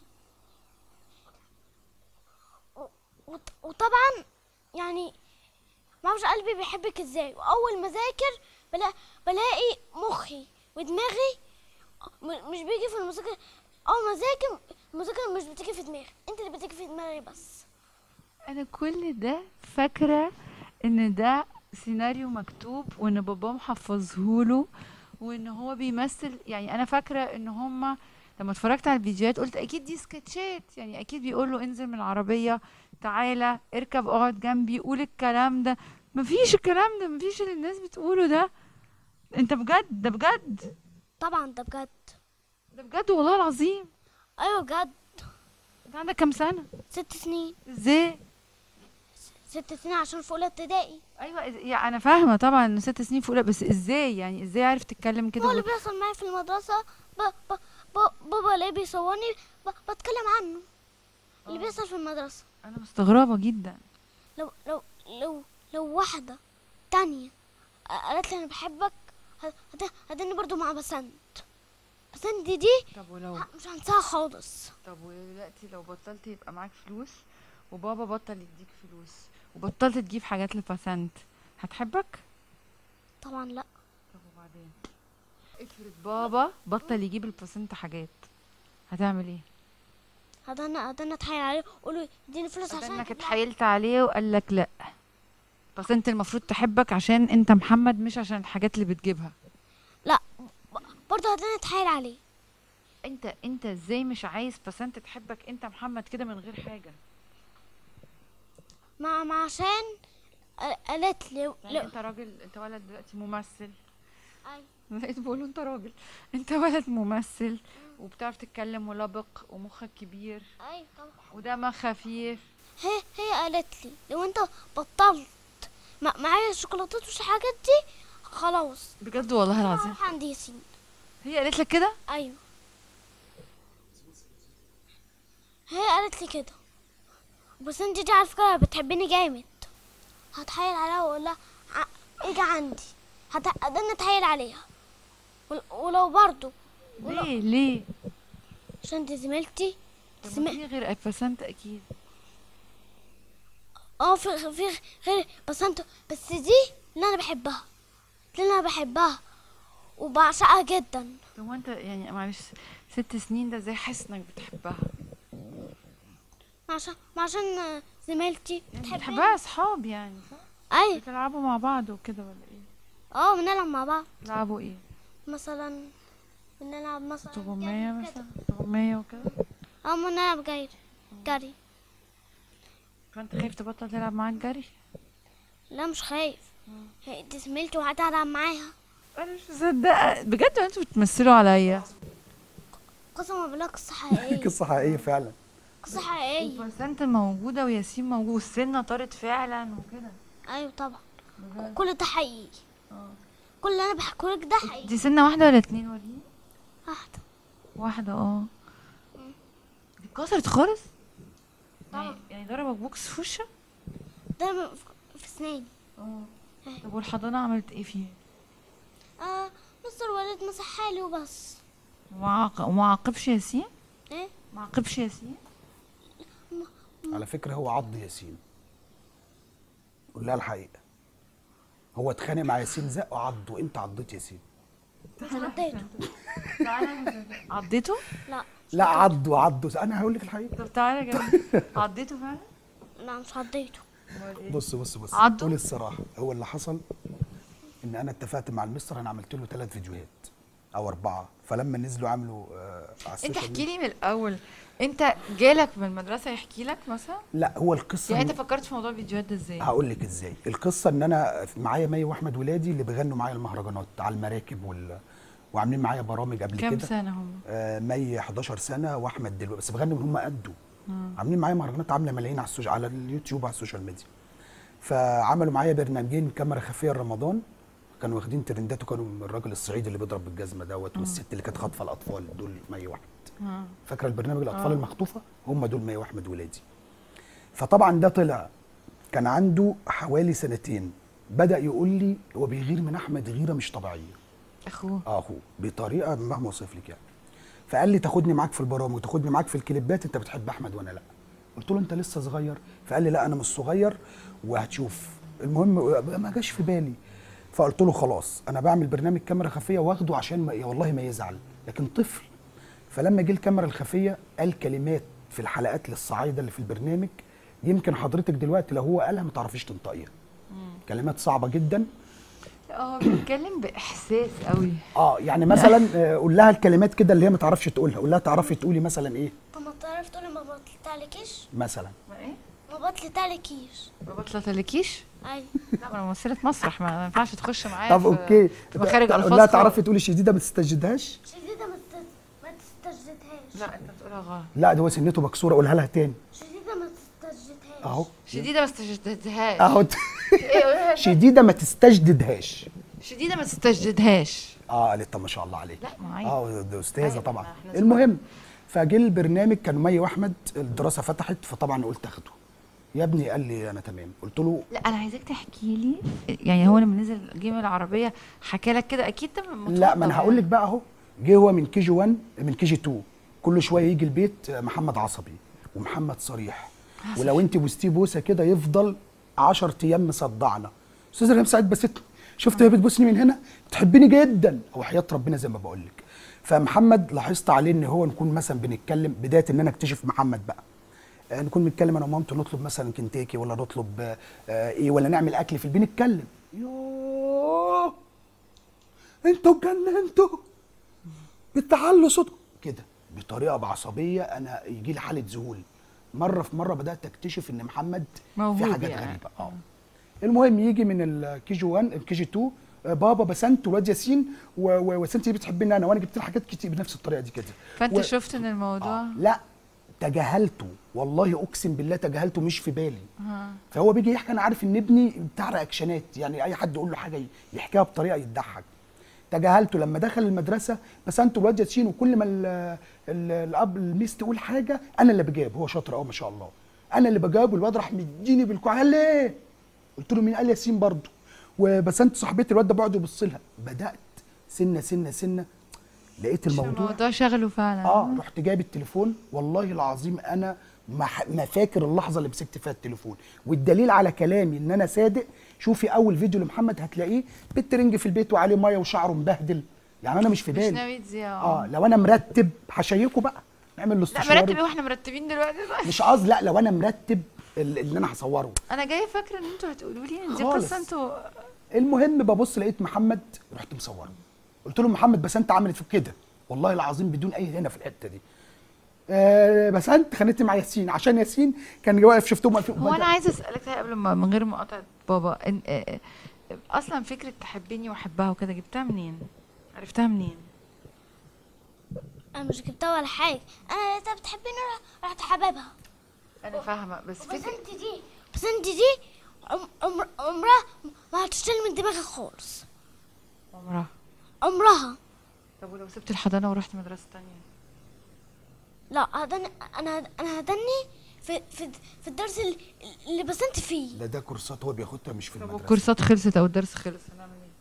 و- وط- وطبعا يعني ما اعرفش قلبي بيحبك ازاي واول ما اذاكر بلا بلاقي مخي ودماغي م- مش بيجي في المذاكره اول ما اذاكر المذاكره مش بتيجي في دماغي انت اللي بتيجي في دماغي بس انا كل ده فاكره ان ده سيناريو مكتوب وان باباه محفظهوله وان هو بيمثل يعني انا فاكره ان هما لما اتفرجت على الفيديوهات قلت اكيد دي سكتشات يعني اكيد بيقول له انزل من العربيه تعالى اركب اقعد جنبي قول الكلام ده مفيش الكلام ده مفيش اللي الناس بتقوله ده انت بجد ده بجد طبعا ده بجد ده بجد والله العظيم ايوه بجد انت عندك كام سنه ست سنين ازاي ست سنين عشان في اولى ابتدائي ايوه إز- يعني انا فاهمه طبعا ان ست سنين في اولى بس ازاي يعني ازاي عارف تتكلم كده هو اللي و- بيحصل معايا في المدرسه ب... ب... ب... بابا اللي بيصورني ب... بتكلم عنه اللي بيحصل في المدرسه انا مستغربه جدا لو لو لو لو واحده تانية قالت لي انا بحبك هت- هتدني برضو مع بسنت بسنت دي, دي طب ولو مش هنساها خالص طب ودلوقتي لو بطلت يبقى معاك فلوس وبابا بطل يديك فلوس وبطلت تجيب حاجات لباسنت هتحبك طبعا لا طب وبعدين افرض بابا بطل يجيب الباسنت حاجات هتعمل ايه هدنا هدنا اتحايل عليه قولوا اديني فلوس عشان انك أجيب لها- اتحايلت عليه وقال لك لا بس انت المفروض تحبك عشان انت محمد مش عشان الحاجات اللي بتجيبها لا ب- برضه هدنا اتحايل عليه انت انت ازاي مش عايز بسنت تحبك انت محمد كده من غير حاجه مع مع عشان قال- قالت لي يعني لو انت راجل انت ولد دلوقتي ممثل أيوة. لقيت بقول له انت راجل انت ولد ممثل وبتعرف تتكلم ولبق ومخك كبير ايوه طبعا ودمك خفيف هي هي قالت لي لو انت بطلت مع- معايا الشوكولاتات والحاجات دي خلاص بجد والله العظيم هروح عند ياسين هي قالت لك كده ايوه هي قالت لي كده بس انت دي على فكره بتحبني جامد هتحايل عليها واقول لها ع- اجي عندي هت- هدنا اتحايل عليها ول- ولو برضو ليه ليه عشان دي زميلتي طب سمع- ما في غير بسنت اكيد اه في في غير بس انت بس دي اللي انا بحبها اللي انا بحبها وبعشقها جدا طب ما انت يعني معلش ست سنين ده ازاي حاسس انك بتحبها عشان عشان زميلتي يعني بتحبني بتحبها اصحاب يعني صح ايوه بتلعبوا مع بعض وكده ولا ايه اه بنلعب مع بعض بتلعبوا ايه مثلا بنلعب مثلا تغمية جري كده. مثلا تغمية وكده اه بنلعب جري جري فانت خايف تبطل تلعب معاك جري لا مش خايف هي دي زميلتي وهتلعب معاها انا مش مصدقه بجد انتوا بتمثلوا عليا قسما بالله قصة حقيقية قصه حقيقيه فعلا قصة حقيقية بس انت موجوده وياسين موجود والسنه طارت فعلا وكده ايوه طبعا كل ده حقيقي كل اللي انا بحكولك ده حقيقي دي سنه واحده ولا اتنين وريني واحدة واحده اه دي اتكسرت خالص طبعا. يعني يعني ضربك بوكس في وشك ده م- في- في سناني اه طب والحضانه عملت ايه فيها اه مستر وليد مسح حالي وبس وما عاق- وما عاقبش ياسين ايه ما عاقبش ياسين على فكره هو عض ياسين قول لها الحقيقه هو اتخانق مع ياسين زق وعض وانت عضيت ياسين مش عديته عضيته لا لا عض وعض انا هقول لك الحقيقه طب تعالى يا جماعه عضيته فعلا لا مش عديته بص بص بص عضه؟ قول الصراحه هو اللي حصل ان انا اتفقت مع المستر انا عملت له ثلاث فيديوهات او اربعه فلما نزلوا عملوا آه على انت السوشيال احكي ميديا- لي من الاول انت جالك من المدرسه يحكي لك مثلا لا هو القصه يعني إن- انت فكرت في موضوع الفيديوهات ده ازاي هقول لك ازاي القصه ان انا معايا مي واحمد ولادي اللي بيغنوا معايا المهرجانات على المراكب وال... وعاملين معايا برامج قبل كام كده سنه هم آه مي 11 سنه واحمد دلوقتي بس بيغنوا من هم قده عاملين معايا مهرجانات عامله ملايين على السوشيال على اليوتيوب على السوشيال ميديا فعملوا معايا برنامجين كاميرا خفيه رمضان كانوا واخدين ترندات وكانوا الراجل الصعيدي اللي بيضرب بالجزمه دوت والست اللي كانت خاطفه الاطفال دول مي واحمد فاكره البرنامج الاطفال المخطوفه هم دول مي واحمد ولادي فطبعا ده طلع كان عنده حوالي سنتين بدا يقول لي هو بيغير من احمد غيره مش طبيعيه اخوه اه اخوه بطريقه مهما اوصف لك يعني فقال لي تاخدني معاك في البرامج وتاخدني معاك في الكليبات انت بتحب احمد وانا لا قلت له انت لسه صغير فقال لي لا انا مش صغير وهتشوف المهم ما جاش في بالي فقلت له خلاص انا بعمل برنامج كاميرا خفيه واخده عشان ما والله ما يزعل لكن طفل فلما جه الكاميرا الخفيه قال كلمات في الحلقات للصعايده اللي في البرنامج يمكن حضرتك دلوقتي لو هو قالها ما تعرفيش تنطقيها كلمات صعبه جدا اه بيتكلم باحساس قوي اه يعني مثلا آه، قول لها الكلمات كده اللي هي ما تعرفش تقولها قول لها تعرفي تقولي مثلا ايه طب ما تعرف تقولي ما بطلتلكيش مثلا ما ايه ما بطلتلكيش ما بطلتلكيش ايوه لا ما انا ممثله مسرح ما ما ينفعش تخش معايا طب في- اوكي في مخارج قول الفاظ لها خالص. تعرفي تقولي شديده ما تستجدهاش شديدة ما تست- ما تستجدهاش لا انت بتقولها غلط لا ده هو سنته مكسوره قولها لها تاني شديدة ما تستجدهاش اهو شديده ما استجدتهاش اهو ايه قولها شديده ما تستجددهاش شديده ما تستجدهاش اه قالت طب ما شاء الله عليك لا ما عيب. اه ده استاذه أيوة، طبعا ما إحنا المهم فجه البرنامج كان مي واحمد الدراسه فتحت فطبعا قلت اخده يا ابني قال لي انا تمام قلت له لا انا عايزاك تحكي لي يعني هو لما نزل جيم العربيه حكى لك كده اكيد ده من لا ما متوقع انا هقول لك بقى اهو جه هو من كي جي 1 من كي جي 2 كل شويه يجي البيت آه، محمد عصبي ومحمد صريح ولو انت بوستيه بوسه كده يفضل 10 ايام مصدعنا استاذ ريم سعيد بس شفت هي بتبوسني من هنا بتحبني جدا او حياه ربنا زي ما بقول لك فمحمد لاحظت عليه ان هو نكون مثلا بنتكلم بدايه ان انا اكتشف محمد بقى آه، نكون بنتكلم انا ومامته نطلب مثلا كنتاكي ولا نطلب آه، آه، ايه ولا نعمل اكل في البيت نتكلم يوه انتوا اتجننتوا بتعلوا صوتكم كده بطريقه بعصبيه انا يجي لي حاله ذهول مره في مره بدات اكتشف ان محمد في موهوب حاجات يعني. غريبه اه المهم يجي من الكي جي 1 الكي جي 2 آه، بابا بسنت والواد ياسين و- و- وسنت بتحبني انا وانا جبت لها حاجات كتير بنفس الطريقه دي كده فانت و- شفت ان الموضوع لا تجاهلته والله اقسم بالله تجاهلته مش في بالي فهو بيجي يحكي انا عارف ان ابني بتاع رياكشنات يعني اي حد يقول له حاجه يحكيها بطريقه يضحك تجاهلته لما دخل المدرسه بس انتوا الواد ياسين وكل ما ال- ال- الاب الميس تقول حاجه انا اللي بجاوب هو شاطر قوي ما شاء الله انا اللي بجاوب والواد راح مديني بالكوع قال ليه قلت له مين قال ياسين برضه وبسنت صاحبتي الواد ده بقعد يبص لها بدات سنه سنه سنه لقيت الموضوع الموضوع شغله فعلا اه رحت جايب التليفون والله العظيم انا ما, ح- ما فاكر اللحظه اللي مسكت فيها التليفون والدليل على كلامي ان انا صادق شوفي اول فيديو لمحمد هتلاقيه بالترنج في البيت وعليه ميه وشعره مبهدل يعني انا مش في مش بالي ناوي تذيع اه لو انا مرتب هشيكه بقى نعمل له لا استشوار مرتب إيه واحنا مرتبين دلوقتي صح؟ مش قصدي لا لو انا مرتب ال- اللي انا هصوره انا جايه فاكره ان انتوا هتقولوا لي ان دي خالص. قصه انتوا المهم ببص لقيت محمد رحت مصوره قلت له محمد بس انت عملت في كده والله العظيم بدون اي هنا في الحته دي آه بس انت خانتني مع ياسين عشان ياسين كان واقف شفتهم واقفين هو انا عايزه اسالك ده قبل ما من غير مقاطعه بابا إن آه، آه، اصلا فكره تحبني واحبها وكده جبتها منين عرفتها منين انا مش جبتها ولا حاجة انا لقيتها بتحبني رح- رحت حبابها انا فاهمه بس بس فكره انت دي بس انت دي عم- عمر عمرها ما هتشتغل من دماغي خالص عمرها عمرها طب ولو سبت الحضانه ورحت مدرسه تانية لا هدني انا انا هدني في في في الدرس اللي, اللي بسنت فيه ده ده كورسات هو بياخدها مش في طب المدرسه والكورسات خلصت او الدرس خلص هنعمل ايه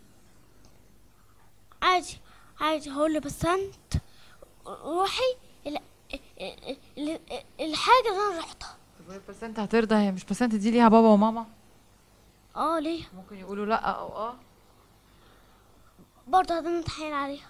عادي عادي هقول له بسنت روحي ال- ال- ال- الحاجة اللي انا رحتها طب وهي بسنت هترضى هي مش بسنت دي ليها بابا وماما اه ليه ممكن يقولوا لا او اه برضه هدني اتحايل عليها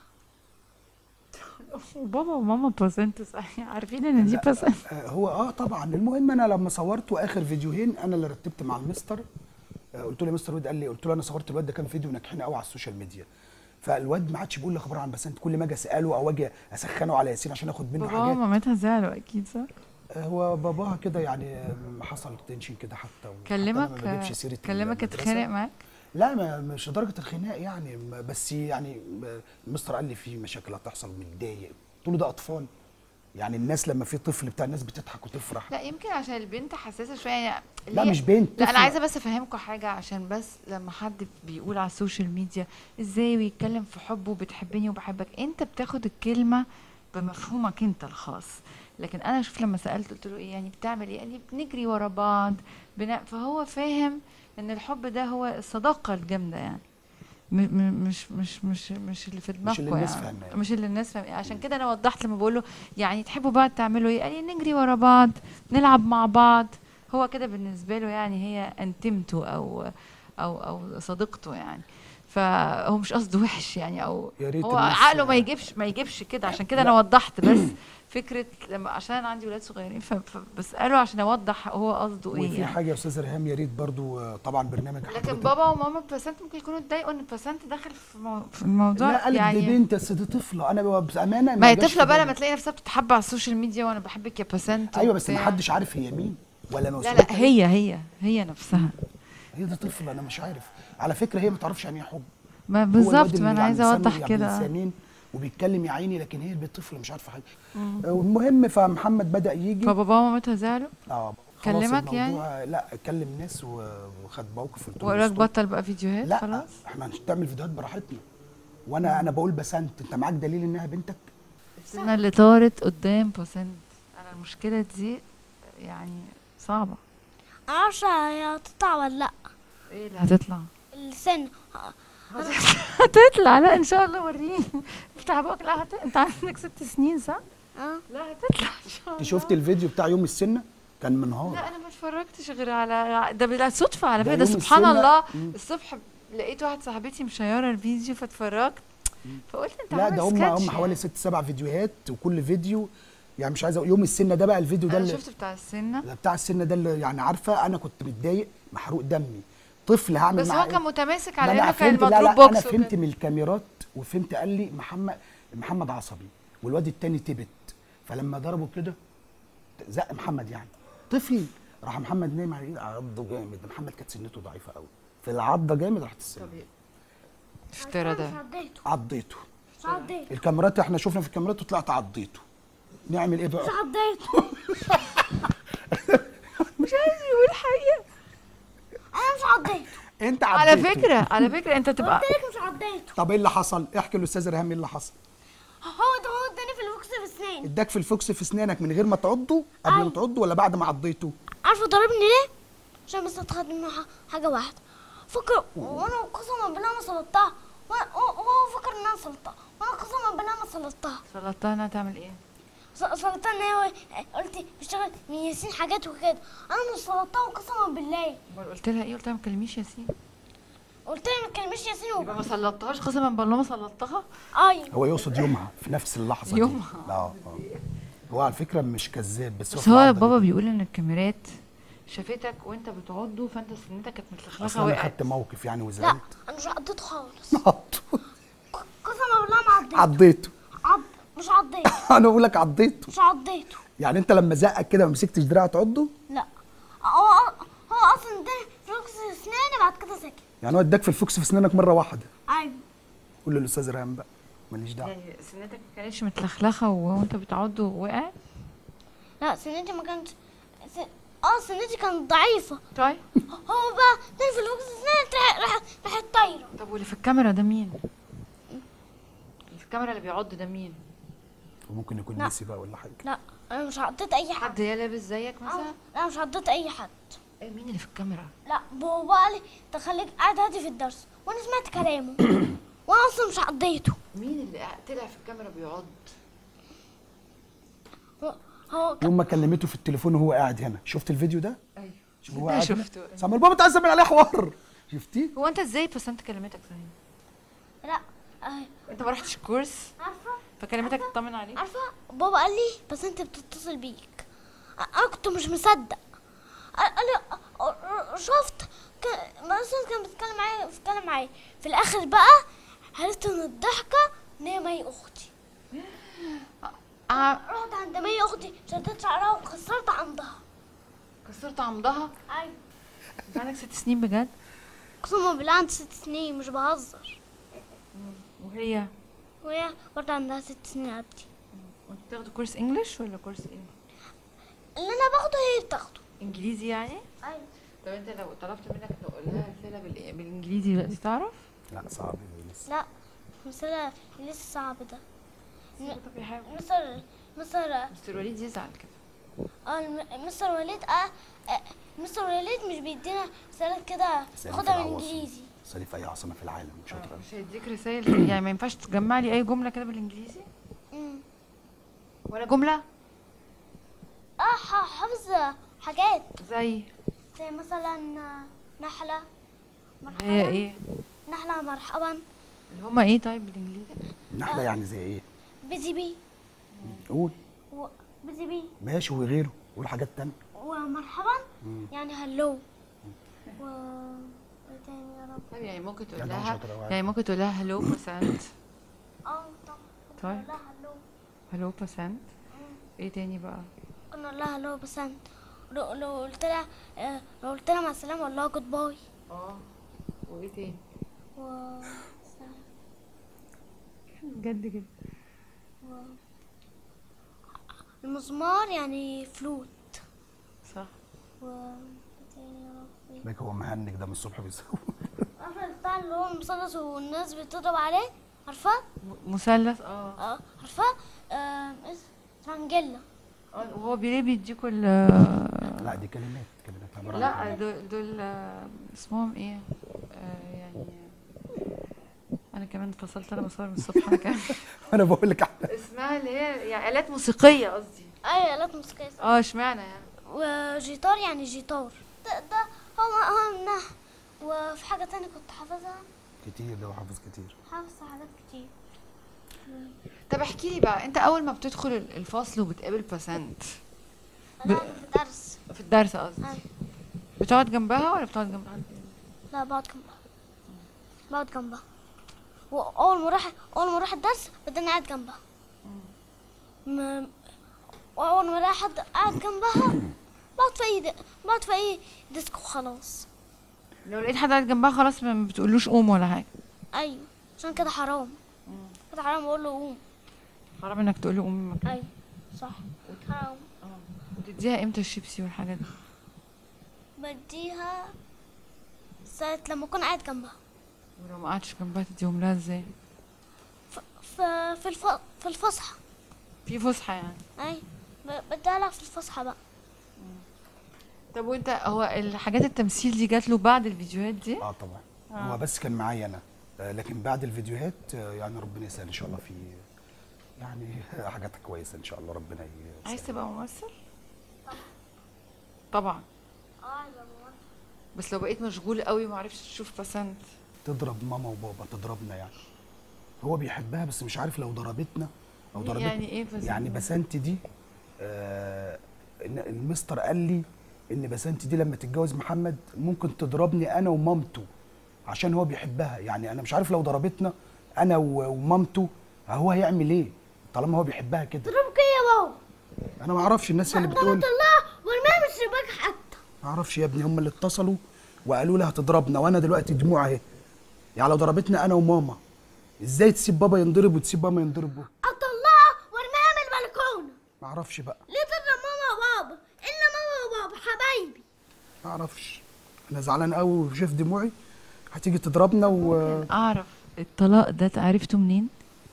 بابا وماما بسنت صحيح عارفين ان دي بسنت آه هو اه طبعا المهم انا لما صورت اخر فيديوهين انا اللي رتبت مع المستر آه قلت له يا مستر واد قال لي قلت له انا صورت الواد ده كام فيديو ناجحين قوي على السوشيال ميديا فالواد ما عادش بيقول لي اخبار عن بسنت كل ما اجي اساله او اجي اسخنه على ياسين عشان اخد منه بابا حاجات ومامتها زعلوا اكيد صح آه، هو باباها كده يعني آه، حصل تنشن كده حتى وحتى أنا كلمك ما بجيبش سيره كلمك المدرسة. اتخانق معاك لا ما مش لدرجه الخناق يعني م- بس يعني م- المستر قال لي في مشاكل هتحصل متضايق قلت له ده اطفال يعني الناس لما في طفل بتاع الناس بتضحك وتفرح لا يمكن عشان البنت حساسه شويه يعني لا ليه- مش بنت لا انا طفلة. عايزه بس افهمكم حاجه عشان بس لما حد بيقول على السوشيال ميديا ازاي ويتكلم في حبه وبتحبني وبحبك انت بتاخد الكلمه بمفهومك انت الخاص لكن انا شوف لما سالت قلت له ايه يعني بتعمل ايه قال لي بنجري ورا بعض بنا... فهو فاهم ان الحب ده هو الصداقه الجامده يعني م- م- مش مش مش مش اللي في دماغكم اللي الناس يعني. فاهماه. مش اللي الناس فاهماه عشان كده انا وضحت لما بقول له يعني تحبوا بعض تعملوا ايه قال لي نجري ورا بعض نلعب مع بعض هو كده بالنسبه له يعني هي انتمته او او او صديقته يعني فهو مش قصده وحش يعني او يا ريت هو الناس- عقله ما يجيبش ما يجيبش كده عشان كده انا وضحت بس فكره لما عشان أنا عندي ولاد صغيرين ف- فبساله عشان اوضح هو قصده ايه وفي يعني. حاجه يا استاذ ريهام يا ريت برضو آه، طبعا برنامج لكن حضرتك- بابا وماما بسنت ممكن يكونوا اتضايقوا ان بسنت داخل في, مو... في الموضوع لا قالت يعني دي بنت بس دي طفله انا بقى بامانه ما هي جاش طفله في بقى بالي. لما تلاقي نفسها بتتحب على السوشيال ميديا وانا بحبك يا بسنت ايوه بس ما وبتاع. حدش عارف هي مين ولا لا نوصل لا هي هي هي نفسها هي دي طفله انا مش عارف على فكره هي ما تعرفش يعني ايه حب ما هو الواد بالظبط اللي ما انا يعني عايزه لسانه اوضح يعني كده لسانين وبيتكلم يا عيني لكن هي البنت طفله مش عارفه حاجه المهم فمحمد بدا يجي فبابا ومامتها زعلوا اه خلاص كلمك الموضوع- لا كلم ناس و- وخد موقف قلت له وقال لك اسكت. بطل بقى فيديوهات لا خلاص احنا هنعمل فيديوهات براحتنا وانا انا بقول بسنت انت معاك دليل انها بنتك السنه اللي طارت قدام بسنت انا المشكله دي يعني صعبه معرفش هي هتطلع ولا لا ايه اللي هتطلع السن هتطلع لا ان شاء الله وريني بتاع بقى لا هت... انت عندك ست سنين صح؟ اه لا هتطلع ان شاء الله انت شفت الفيديو بتاع يوم السنه كان منهار لا انا ما اتفرجتش غير على ده بالصدفه على ده فكره ده يوم سبحان السنة. الله مم. الصبح لقيت واحده صاحبتي مشيره الفيديو فاتفرجت فقلت انت لا عامل ده هم سكتش هم حوالي يعني. ست سبع فيديوهات وكل فيديو يعني مش عايز اقول يوم السنه ده بقى الفيديو ده انا اللي شفت بتاع السنه ده بتاع السنه ده اللي يعني عارفه انا كنت متضايق محروق دمي طفل هعمل بس معاه هو كان إيه؟ متماسك ما على انا انه كان فهمت لا مضروب لا بوكس انا فهمت وكده. من الكاميرات وفهمت قال لي محمد محمد عصبي والواد التاني تبت فلما ضربه كده زق محمد يعني طفل راح محمد نايم عليه عضه جامد محمد كانت سنته ضعيفه قوي في العضه جامد راحت السنه افترى ده مش عديته عضيته مش عديته الكاميرات احنا شفنا في الكاميرات وطلعت عضيته نعمل ايه بقى مش عديته مش عايز يقول حقيقه انا مش عديته انت على عضيته فكره على فكره انت تبقى قلت لك مش عديته طب ايه اللي حصل احكي للاستاذ ريهام ايه اللي حصل هو ده هو اداني في البوكس في اسناني اداك في الفوكس في اسنانك من غير ما تعضه قبل ما أيوة. تعضه ولا بعد ما عضيته عارفه ضربني ليه؟ عشان بس اتخذ منه ح- حاجه واحده فكر وانا قسما بالله ما سلطتها وأنا- وهو فكر ان انا سلطتها وانا قسما بالله ما سلطتها سلطتها انها تعمل ايه؟ س- سلطتها ان هي قلت بشتغل من ياسين حاجات وكده انا مش سلطتها قسما بالله امال قلت لها ايه؟ قلت لها ما تكلميش ياسين قلت لها ما تكلميش ياسين و... يبقى ما سلطتهاش قسما بالله ما سلطتها ايوه هو يقصد يومها في نفس اللحظه دي. يومها. اه آه. هو على فكره مش كذاب بس, بس في هو العضة بابا دي. بيقول ان الكاميرات شافتك وانت بتعضه فانت سنتك كانت اصل متلخلخه انا وقعت خدت موقف يعني لا وزعلت انا مش عضيت خالص عضته قسما بالله ما عضيت عضيته عض مش عضيت انا بقول لك عضيته مش عضيته يعني انت لما زقك كده ما مسكتش دراع تعضه لا هو هو اصلا اداني فلوكس اسناني بعد كده سكت يعني هو اداك في الفوكس في اسنانك مره واحده ايوه قول للاستاذ ريهام بقى ماليش دعوه يعني سنتك ما كانتش متلخلخه وانت بتعضه وقعت لا سنتي ما كانتش س... اه سنتي كانت ضعيفة طيب هو بقى اداني في الوقت اسناني راح راح طايرة طب واللي في الكاميرا ده مين؟ اللي في الكاميرا اللي بيعض ده مين؟ وممكن يكون لا. نسي بقى ولا حاجه لا انا مش عضيت اي حد حد يا لابس زيك مثلا؟ لا مش عضيت اي حد ايه مين اللي في الكاميرا؟ لا هو بقى لي تخليك قاعد هادي في الدرس وانا سمعت كلامه وانا اصلا مش عضيته مين اللي قاعد- طلع في الكاميرا بيعض؟ هو- هو يوم ما كلمته في التليفون وهو قاعد هنا شفت الفيديو ده ايوه شوف هو ده قاعد هنا. شفته. سامر بابا تعزم من عليه حوار شفتيه هو انت ازاي بس انت كلمتك صحيح؟ لا آه، انت ما رحتش الكورس عارفة فكلمتك تطمن عليك؟ عارفة بابا قال لي بس انت بتتصل بيك انا كنت مش مصدق قال قال لي أ- أ- شفت ك- مثلا كان بيتكلم معايا بيتكلم معايا في الاخر بقى عرفت ان الضحكة ان هي مي اختي آه. رحت عند مي اختي شديت شعرها وكسرت عندها كسرت عمضها ايوه انت عندك ست سنين بجد قسما بالله عندي ست سنين مش بهزر وهي وهي برضه عندها ست سنين قدي وانت بتاخدوا كورس انجلش ولا كورس ايه؟ اللي انا باخده هي بتاخده انجليزي يعني؟ ايوه طب انت لو طلبت منك تقول لها رساله بال- بالانجليزي دلوقتي تعرف؟ لا صعب لسه لا مثلا لسه صعب ده طب يا حبيبي مثلا مستر مستر وليد يزعل كده اه الم- مستر وليد اه آه، مستر وليد مش بيدينا رسالات كده سالي في ناخدها العواصم. بالانجليزي سالي في اي عاصمه في العالم شاطره مش هيديك رسائل يعني ما ينفعش تجمع لي اي جمله كده بالانجليزي مم. ولا جمله اه ح- حافظ حاجات زي زي مثلا آه، نحلة مرحبا هي ايه نحلة مرحبا اللي هما ايه طيب بالانجليزي نحله يعني زي ايه بيزي بي قول و... بيزي بي ماشي وغيره قول حاجات تانية ومرحبا يعني هلو و ايه تاني يا رب طيب يعني ممكن تقول يعني لها شاطرة أوي. يعني ممكن تقول لها هلو بسنت اه طبعا طيب. لا هلو هلو بسنت ايه تاني بقى قلنا لها هلو بسنت لو لو قلت لها آه، لو قلت لها مع السلامة اقول لها جود باي اه وايه تاني و بجد كده المزمار يعني فلوت صح و إيه تاني يا ربي باك هو مهنج ده من الصبح بيسوي عارفة بتاع اللي هو المثلث والناس بتضرب عليه عارفاه؟ م- مثلث اه اه عارفاه؟ آه، اسمها انجيلا آه، وهو ليه بيديكوا ال لا دي كلمات كلمات عباره عن لا كلمات. دول دول آه، اسمهم ايه آه، يعني انا كمان فصلت انا بصور من الصبح انا كمان انا بقول لك احنا اسمها اللي هي يعني آلات موسيقية قصدي ايوه آلات موسيقية اه اشمعنى يعني وجيتار يعني جيتار ده, ده هو هو منها وفي حاجة تانية كنت حافظها كتير ده وحافظ كتير حافظة حاجات كتير طب احكي لي بقى انت اول ما بتدخل ال- الفصل وبتقابل باسنت ب- أنا في درس في الدرس قصدي أيوة. بتقعد جنبها ولا بتقعد جنب حد تاني؟ لا بقعد جنبها بقعد جنبها واول ما اروح اول ما اروح الدرس بدنا قاعد جنبها م... واول ما الاقي حد قاعد جنبها بقعد في اي د... بقعد في اي ديسك وخلاص لو لقيت حد قاعد جنبها خلاص ما ما بتقولوش قوم ولا حاجه ايوه عشان كده حرام كده حرام اقول له قوم حرام انك تقول له قوم من مكانك ايوه صح حرام وتديها امتى الشيبسي والحاجات دي بديها ساعة لما اكون قاعد جنبها ولو ما قعدتش جنبها تديهم لها ازاي ف... ف... في الف... في الفسحة في فسحه يعني اي ب... بديها لها في الفسحة بقى طب وانت هو الحاجات التمثيل دي جات له بعد الفيديوهات دي اه طبعا هو بس كان معايا انا آه، لكن بعد الفيديوهات آه، يعني ربنا يسهل ان شاء الله في يعني حاجات كويسه ان شاء الله ربنا يسهل عايز تبقى ممثل طبعا اه بس لو بقيت مشغول قوي ما عرفتش تشوف باسنت تضرب ماما وبابا تضربنا يعني هو بيحبها بس مش عارف لو ضربتنا او ضربتنا يعني ايه بسنت يعني بسنت دي آه إن المستر قال لي ان بسنت دي لما تتجوز محمد ممكن تضربني انا ومامته عشان هو بيحبها يعني انا مش عارف لو ضربتنا انا و- ومامته هو هيعمل ايه طالما هو بيحبها كده ضربك ايه يا بابا انا ما اعرفش الناس هي اللي بتقول الله والماء من الشباك حتى ما اعرفش يا ابني هم اللي اتصلوا وقالوا لي هتضربنا وانا دلوقتي دموع اهي يعني لو ضربتنا انا وماما ازاي تسيب بابا ينضرب وتسيب ماما ينضربوا اطلعها وارميها من البلكونه ما اعرفش بقى ليه تضرب ماما وبابا الا ماما وبابا حبايبي ما اعرفش انا زعلان قوي وشايف دموعي هتيجي تضربنا و اعرف الطلاق ده عرفته منين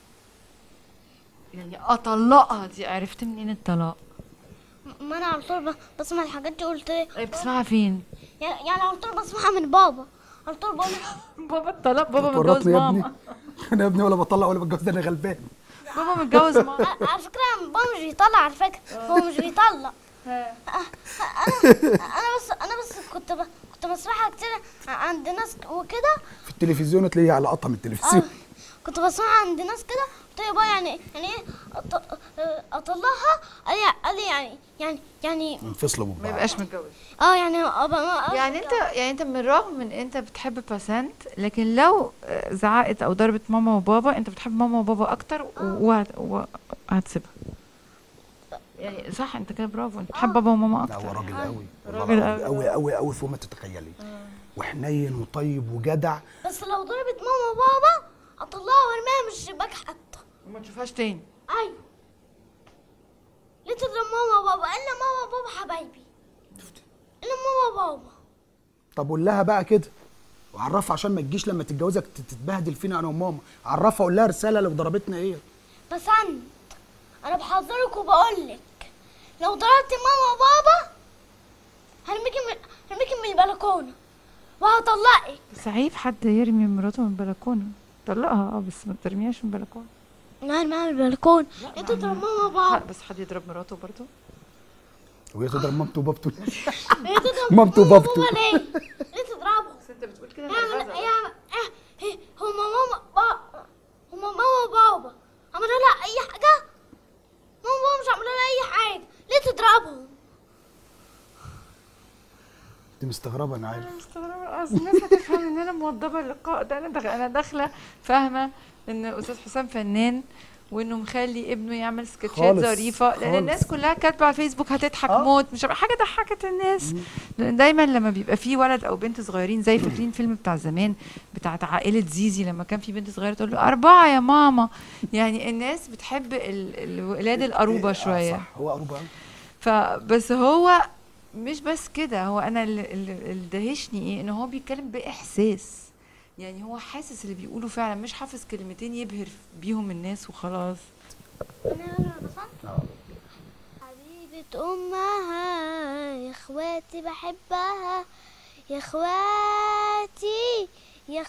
يعني اطلقها دي عرفت منين الطلاق ما انا على طول ب- بسمع الحاجات دي قلت ليه طيب بتسمعها فين يعني يعني على طول بسمعها من بابا على طول بقول بابا الطلاق بابا متجوز ورطني يا ابني ماما انا يا ابني ولا بطلع ولا بتجوز انا غلبان بابا متجوز ماما ع- على فكره بابا مش بيطلع على فكره هو مش بيطلع انا انا بس انا بس كنت ب... كنت بسمعها كتير عند ناس وكده في التلفزيون تلاقيه على قطع من اه التلفزيون كنت بسمعها عند ناس كده قلت له بقى يعني يعني ايه أط- اطلعها قال لي قال لي يعني يعني يعني انفصلوا ما ببعض يبقاش متجوز اه يعني أبقى يعني انت يعني انت من الرغم من انت بتحب باسنت لكن لو آه، زعقت او ضربت ماما وبابا انت بتحب ماما وبابا اكتر و- وهت- وهتسيبها يعني صح انت كده برافو انت بتحب بابا وماما لا اكتر هو راجل يعني. قوي راجل قوي قوي. قوي قوي قوي فوق ما تتخيلي وحنين وطيب وجدع بس لو ضربت ماما وبابا اطلعها وارميها من الشباك حتى وما تشوفهاش تاني ايوه ليه تضرب ماما وبابا الا ماما وبابا حبايبي الا ماما وبابا طب قول لها بقى كده وعرفها عشان ما تجيش لما تتجوزك تت- تتبهدل فينا انا وماما عرفها قول لها رساله لو ضربتنا ايه بسنت انا بحذرك وبقولك لو ضربت ماما وبابا هرميكي من هرميكي من البلكونه وهطلقك بس عيب حد يرمي مراته من البلكونه طلقها اه بس ما ترميهاش من البلكونه انا هرميها من البلكونه انت تضرب ماما وبابا بس حد يضرب مراته برضه وهي تضرب مامته وبابته هي تضرب مامته ماما وبابته. وبابا ليه؟ ليه تضربهم؟ بس انت بتقول كده يعمل يعمل إيه إيه هما ماما با هما ماما وبابا عملوا لها أي حاجة؟ ماما وبابا مش عملوا لها أي حاجة ليه تضربهم؟ انت مستغربه انا عارف انا مستغربه اصل الناس هتفهم ان انا موضبه اللقاء ده انا داخل انا داخله فاهمه ان استاذ حسام فنان وانه مخلي ابنه يعمل سكتشات خالص، ظريفه لان خالص. الناس كلها كاتبه على فيسبوك هتضحك آه. موت مش عارفة- حاجه ضحكت الناس لان دايما لما بيبقى في ولد او بنت صغيرين زي فاكرين فيلم بتاع زمان بتاعت عائله زيزي لما كان في بنت صغيره تقول له اربعه يا ماما يعني الناس بتحب ال- الولاد القروبه آه، شويه صح هو قروبه أوي. فبس هو مش بس كده هو انا اللي, اللي اللي دهشني ايه ان هو بيتكلم باحساس يعني هو حاسس اللي بيقوله فعلا مش حافظ كلمتين يبهر بيهم الناس وخلاص حبيبة أمها يا إخواتي بحبها يا إخواتي يا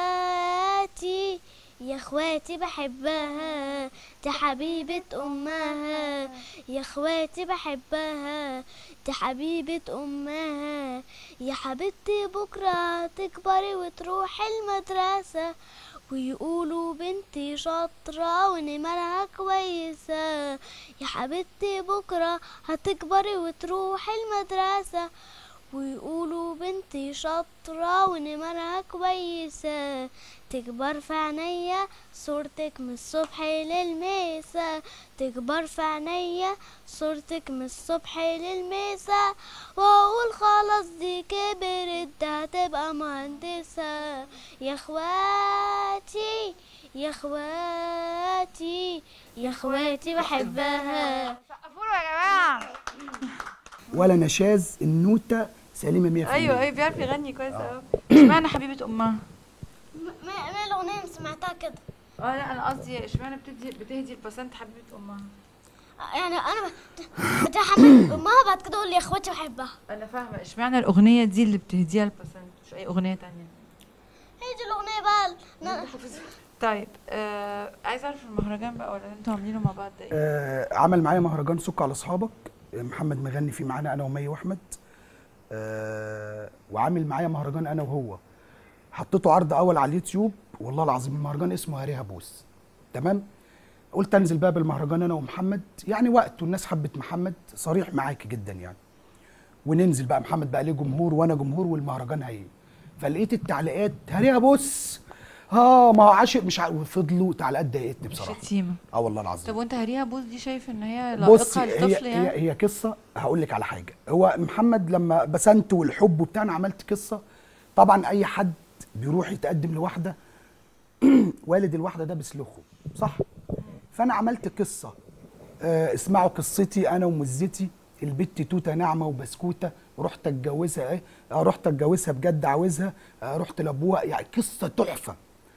إخواتي يا إخواتي بحبها دي حبيبة أمها يا إخواتي بحبها دي حبيبة أمها يا حبيبتي بكرة تكبري وتروحي المدرسة ويقولوا بنتي شاطرة ونمرها كويسة يا حبيبتي بكرة هتكبري وتروحي المدرسة ويقولوا بنتي شاطرة ونمرها كويسة تكبر في عينيا صورتك من الصبح للميسة تكبر في عينيا صورتك من الصبح للميسة واقول خلاص دي كبرت ده هتبقى مهندسة يا اخواتي يا اخواتي يا اخواتي بحبها سقفوا له يا جماعه ولا نشاز النوته سليمه 100% ايوه ايوه بيعرف يغني كويس قوي اشمعنى حبيبه امها ما ما الاغنيه اللي سمعتها كده اه لا انا قصدي اشمعنى بتدي بتهدي البسنت حبيبه امها يعني انا ب- بتحمل امها بعد كده اقول لي يا اخواتي بحبها انا فاهمه اشمعنى الاغنيه دي اللي بتهديها البسنت مش اي اغنيه تانية هي دي الاغنيه بقى اللي أنا- طيب آه عايزه اعرف المهرجان بقى ولا اللي انتوا عاملينه مع بعض ده ايه آه عمل معايا مهرجان سك على اصحابك آه، محمد مغني فيه معانا انا ومي واحمد آه وعامل معايا مهرجان انا وهو حطيته عرض اول على اليوتيوب والله العظيم المهرجان اسمه هريها بوس تمام قلت انزل بقى بالمهرجان انا ومحمد يعني وقت والناس حبت محمد صريح معاك جدا يعني وننزل بقى محمد بقى ليه جمهور وانا جمهور والمهرجان هي فلقيت التعليقات هريها بص ها ما هو عاشق مش عارف وفضلوا تعليقات ضايقتني بصراحه شتيمه اه والله العظيم طب وانت هريها بوز دي شايف ان هي بص لائقه هي للطفل يعني هي, هي قصه هقول لك على حاجه هو محمد لما بسنت والحب وبتاعنا عملت قصه طبعا اي حد بيروح يتقدم لواحده والد الواحده ده بيسلخه صح فانا عملت قصه آه اسمعوا قصتي انا ومزتي البت توته ناعمه وبسكوته رحت اتجوزها ايه آه رحت اتجوزها بجد عاوزها آه رحت لابوها يعني قصه تحفه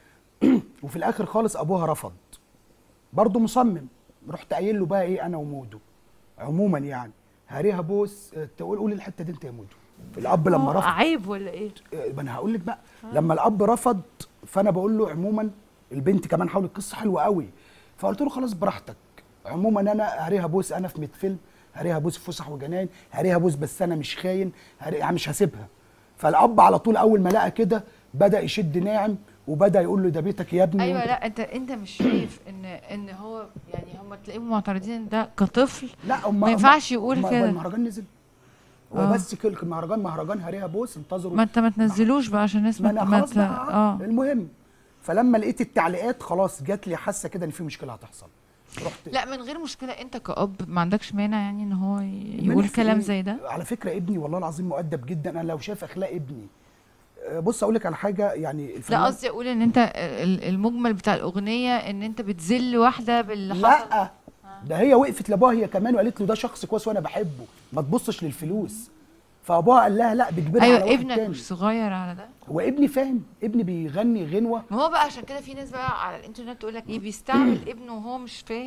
وفي الاخر خالص ابوها رفض برضه مصمم رحت قايل له بقى ايه انا ومودو عموما يعني هاريها بوس آه، تقول قول الحته دي انت يا مودو الاب لما هو رفض عيب ولا ايه آه، ما انا هقول لك بقى لما الاب رفض فانا بقول له عموما البنت كمان حاولت قصه حلوه قوي فقلت له خلاص براحتك عموما انا هاريها بوس انا في 100 فيلم هاريها بوس في فسح وجناين هاريها بوس بس انا مش خاين هاري- يعني مش هسيبها فالاب على طول اول ما لقى كده بدا يشد ناعم وبدا يقول له ده بيتك يا ابني ايوه وأنت- لا انت انت مش شايف ان ان هو يعني هم تلاقيهم معترضين ده كطفل لا هم ما ينفعش يقول هم- هو كده. المهرجان نزل هو آه. بس كل المهرجان مهرجان هاريها بوس انتظروا ما انت ما تنزلوش بقى عشان الناس ما ما انا ما خلاص ت- بقى اه المهم فلما لقيت التعليقات خلاص جات لي حاسه كده ان في مشكله هتحصل رحت لا من غير مشكله انت كأب ما عندكش مانع يعني ان هو ي- مانع يقول في كلام إيه؟ زي ده على فكره ابني والله العظيم مؤدب جدا انا لو شايف اخلاق ابني آه، بص اقول لك على حاجه يعني لا الفنان- قصدي اقول ان انت ال- المجمل بتاع الاغنيه ان انت بتذل واحده باللي حصل لا ده هي وقفت لابوها هي كمان وقالت له ده شخص كويس وانا بحبه ما تبصش للفلوس فابوها قال لها لا بتجبرها على ايوه واحد ابنك تاني. مش صغير على ده هو ابني فاهم ابني بيغني غنوه ما هو بقى عشان كده في ناس بقى على الانترنت تقول لك ايه بيستعمل ابنه وهو مش فاهم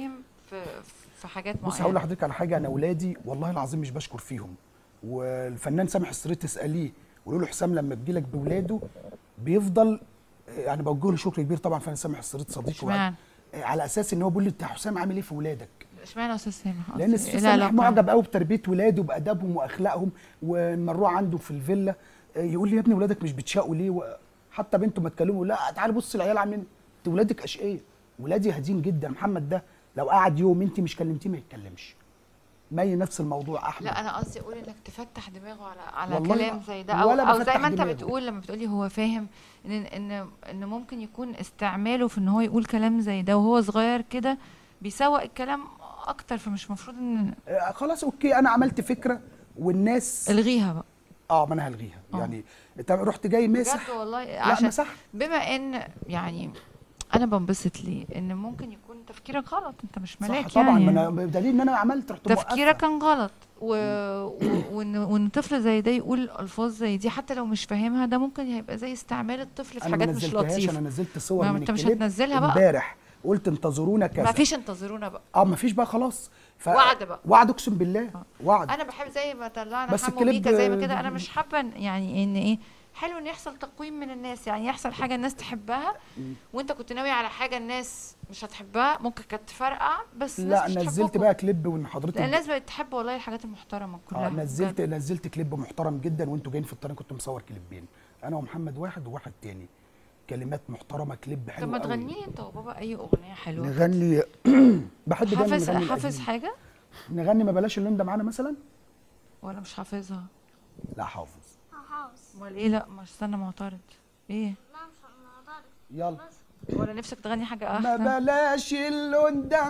في في حاجات بص معينه هقول لحضرتك على حاجه انا اولادي والله العظيم مش بشكر فيهم والفنان سامح السريت تساليه وقولوا له حسام لما بيجي لك باولاده بيفضل يعني بوجه له شكر كبير طبعا فنان سامح السريت صديقي اشمعنى؟ وعلى- على اساس ان هو بيقول لي انت يا حسام عامل ايه في ولادك اشمعنى يا استاذ سامح لان قصدي؟ الأستاذ إيه سامح العلاقة؟ معجب قوي بتربيه ولاده بادبهم واخلاقهم ونروح عنده في الفيلا آه، يقول لي يا ابني ولادك مش بتشقوا ليه و- حتى بنته ما تكلمه لا تعالى بص العيال عاملين انت ولادك اشقيه ولادي هادين جدا محمد ده لو قعد يوم انت مش كلمتيه ما يتكلمش مي نفس الموضوع احمد لا انا قصدي اقول انك تفتح دماغه على على والله كلام زي ده او ولا او زي بفتح ما انت دماغه. بتقول لما بتقولي هو فاهم ان ان ان ممكن يكون استعماله في ان هو يقول كلام زي ده وهو صغير كده بيسوق الكلام اكتر فمش مفروض ان آه، خلاص اوكي انا عملت فكره والناس الغيها بقى اه ما انا هلغيها آه. يعني انت رحت جاي ماسح بجد والله لا عشان مسحت بما ان يعني انا بنبسط ليه ان ممكن يكون تفكيرك غلط انت مش ملاك صح طبعا يعني ما انا بدليل ان انا عملت رحت موقفها. تفكيرك كان غلط و... و... وان وان طفل زي ده يقول الفاظ زي دي حتى لو مش فاهمها ده ممكن هيبقى زي استعمال الطفل في انا ما حاجات مش نزلتهاش لطيفه انا نزلت صور ما من انت مش الكليب هتنزلها بقى. امبارح قلت انتظرونا كذا ما فيش انتظرونا بقى اه ما فيش بقى خلاص ف... وعد بقى. وعد اقسم بالله وعد انا بحب زي ما طلعنا بس حمو الكليب- بيكا زي ما كده انا مش حابه إن- يعني ان ايه حلو ان يحصل تقويم من الناس يعني يحصل حاجه الناس تحبها وانت كنت ناوي على حاجه الناس مش هتحبها ممكن كانت تفرقع بس الناس لا مش نزلت تحبكم. بقى كليب وان حضرتك لان الناس بقت تحب والله الحاجات المحترمه كلها اه نزلت بجد. نزلت كليب محترم جدا وانتوا جايين في الطريق كنت مصور كليبين انا ومحمد واحد وواحد تاني كلمات محترمه كليب حلو طب ما قوي. تغني لي انت وبابا اي اغنيه حلوه نغني بحب دايما حافظ نغني حافظ القديم. حاجه نغني ما بلاش اللون ده معانا مثلا ولا مش حافظها لا حافظ حافظ امال ايه لا مش استنى معترض ايه لا مش هنقدر يلا ولا نفسك تغني حاجه ما احسن بلاش اللون ده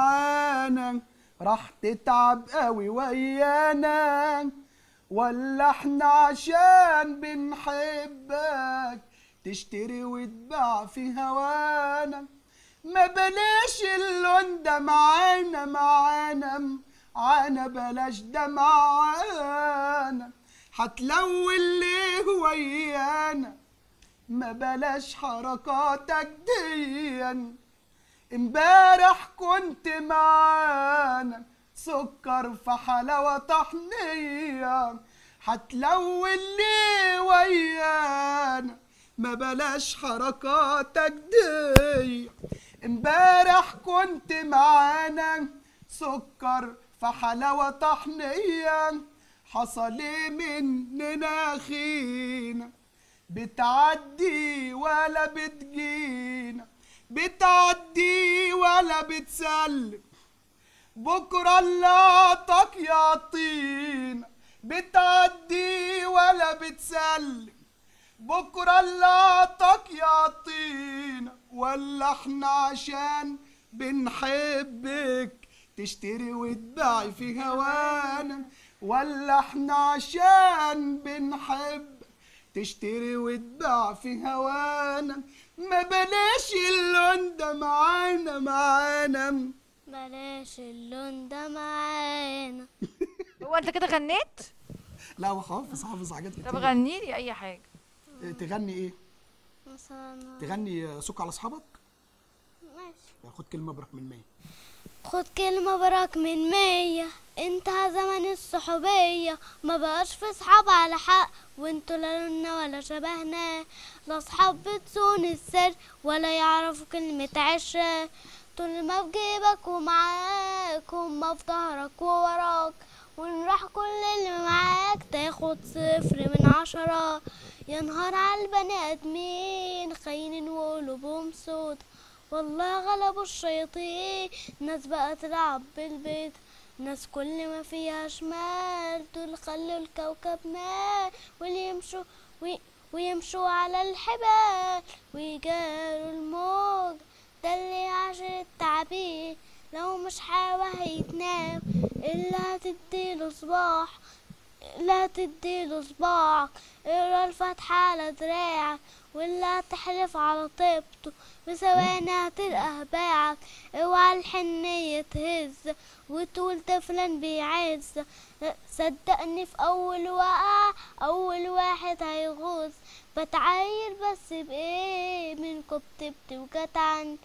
معانا راح تتعب قوي ويانا ولا احنا عشان بنحبك تشتري وتباع في هوانا ما بلاش اللون ده معانا معانا معانا بلاش ده معانا هتلون ليه ويانا ما بلاش حركاتك ديا امبارح كنت معانا سكر في حلاوة طحنية هتلون ليه ويانا ما بلاش حركاتك دي امبارح كنت معانا سكر في حلاوة طحنية حصل ايه مننا خينا بتعدي ولا بتجينا بتعدي ولا بتسلم بكرة اللي عطاك يعطينا بتعدي ولا بتسلم بكرة اللي عطاك يعطينا ولا احنا عشان بنحبك تشتري وتباعي في هوانا ولا احنا عشان بنحبك تشتري وتباع في هوانا ما بلاش اللون ده معانا معانا بلاش اللون ده معانا هو انت كده غنيت لا هو حافظ حافظ حاجات طب كتير غني لي اي حاجه إيه، تغني ايه مثلا تغني سك على اصحابك ماشي خد كلمه برك من مية خد كلمة براك من مية انتهى زمن الصحوبية ما بقاش في صحاب على حق وانتوا لا لنا ولا شبهنا لا صحاب بتصون السر ولا يعرفوا كلمة عشرة طول ما في جيبك ومعاك هما في ظهرك ووراك وان راح كل اللي معاك تاخد صفر من عشرة يا نهار على البني ادمين خاينين وقلوبهم سود والله غلبوا الشياطين ناس بقى تلعب بالبيت ناس كل ما فيها شمال دول خلوا الكوكب مال واللي يمشوا وي ويمشوا على الحبال ويجاروا الموج ده اللي عشر التعبير لو مش حاوى هيتنام إلا هتديله صباح لا تديله صباعك اقرا الفتحة على دراعك ولا تحلف على طيبته بثواني هتلقى باعك اوعى الحنية تهز وتقول طفلا بيعز صدقني في اول وقعة اول واحد هيغوص بتعاير بس بايه منكم بتبتي وجدعن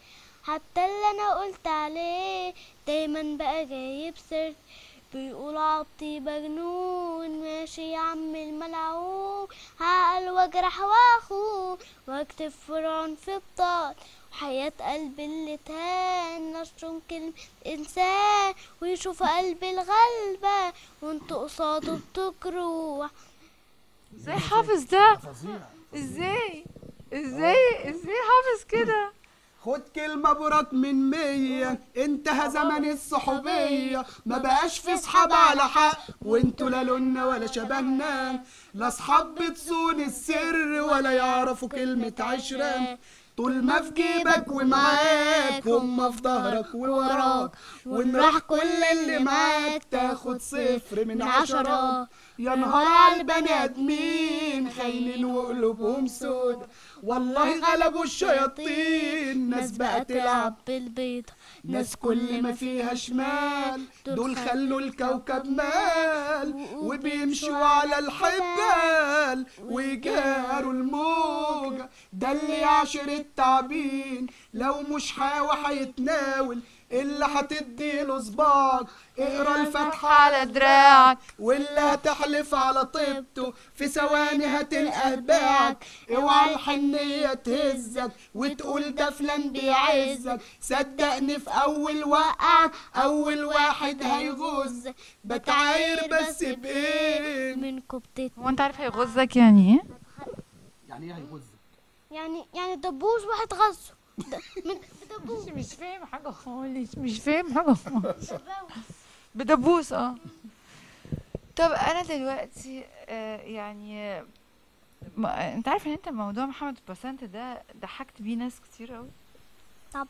حتى اللي انا قلت عليه دايما بقى جايب سر بيقول عبطي مجنون ماشي يا عم الملعون هعقل واجرح واخون واكتب فرعون في بطال وحياة قلبي اللي تهان نشرم كلمة إنسان ويشوف قلبي الغلبة وانتوا قصاده بتكروا ازاي حافظ ده فظيع ازاي ازاي ازاي حافظ كده خد كلمة براك من مية انتهى زمن الصحوبية ما بقاش في صحاب على حق وانتوا لا لنا ولا شبهنا لا صحاب بتصون السر ولا يعرفوا كلمة عشرة طول ما في جيبك ومعاك هما في ظهرك ووراك وان راح كل اللي معاك تاخد صفر من عشرة يا نهار على البني ادمين خاينين وقلوبهم سود والله غلبوا الشياطين ناس بقى تلعب بالبيض ناس كل ما فيها شمال دول خلوا الكوكب مال وبيمشوا على الحبال ويجاروا الموجة ده اللي يعشر التعبين لو مش حاوى هيتناول إلا هتديله صباعك اقرا الفاتحة على دراعك واللي هتحلف على طيبته في ثواني هتلقى باعك اوعى الحنية تهزك وتقول ده فلان بيعزك صدقني في اول وقعة اول واحد هيغزك بتعاير بس بايه من كبتة هو انت عارف هيغزك يعني ايه يعني ايه هيغزك يعني يعني دبوس واحد غزه د- من بدبوس مش فاهم حاجه خالص مش فاهم حاجه خالص بدبوس اه طب انا دلوقتي آه يعني آه، ما انت عارف ان انت موضوع محمد بسنت ده ضحكت بيه ناس كتير قوي طبعا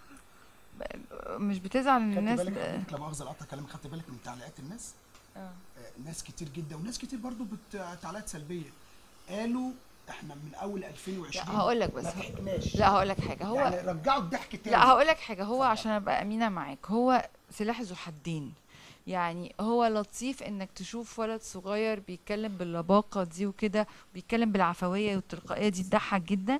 مش بتزعل ان خدت الناس بالك آه، حضرتك لا مؤاخذة لقطع كلامك خدت بالك من تعليقات الناس آه. آه، ناس كتير جدا وناس كتير برضو بت- تعليقات سلبية قالوا احنا من اول 2020 لا هقول لك بس ما ضحكناش لا هقول لك حاجه هو يعني رجعوا الضحك تاني لا هقول لك حاجه هو عشان ابقى امينه معاك هو سلاح ذو حدين يعني هو لطيف انك تشوف ولد صغير بيتكلم باللباقه دي وكده بيتكلم بالعفويه والتلقائيه دي تضحك جدا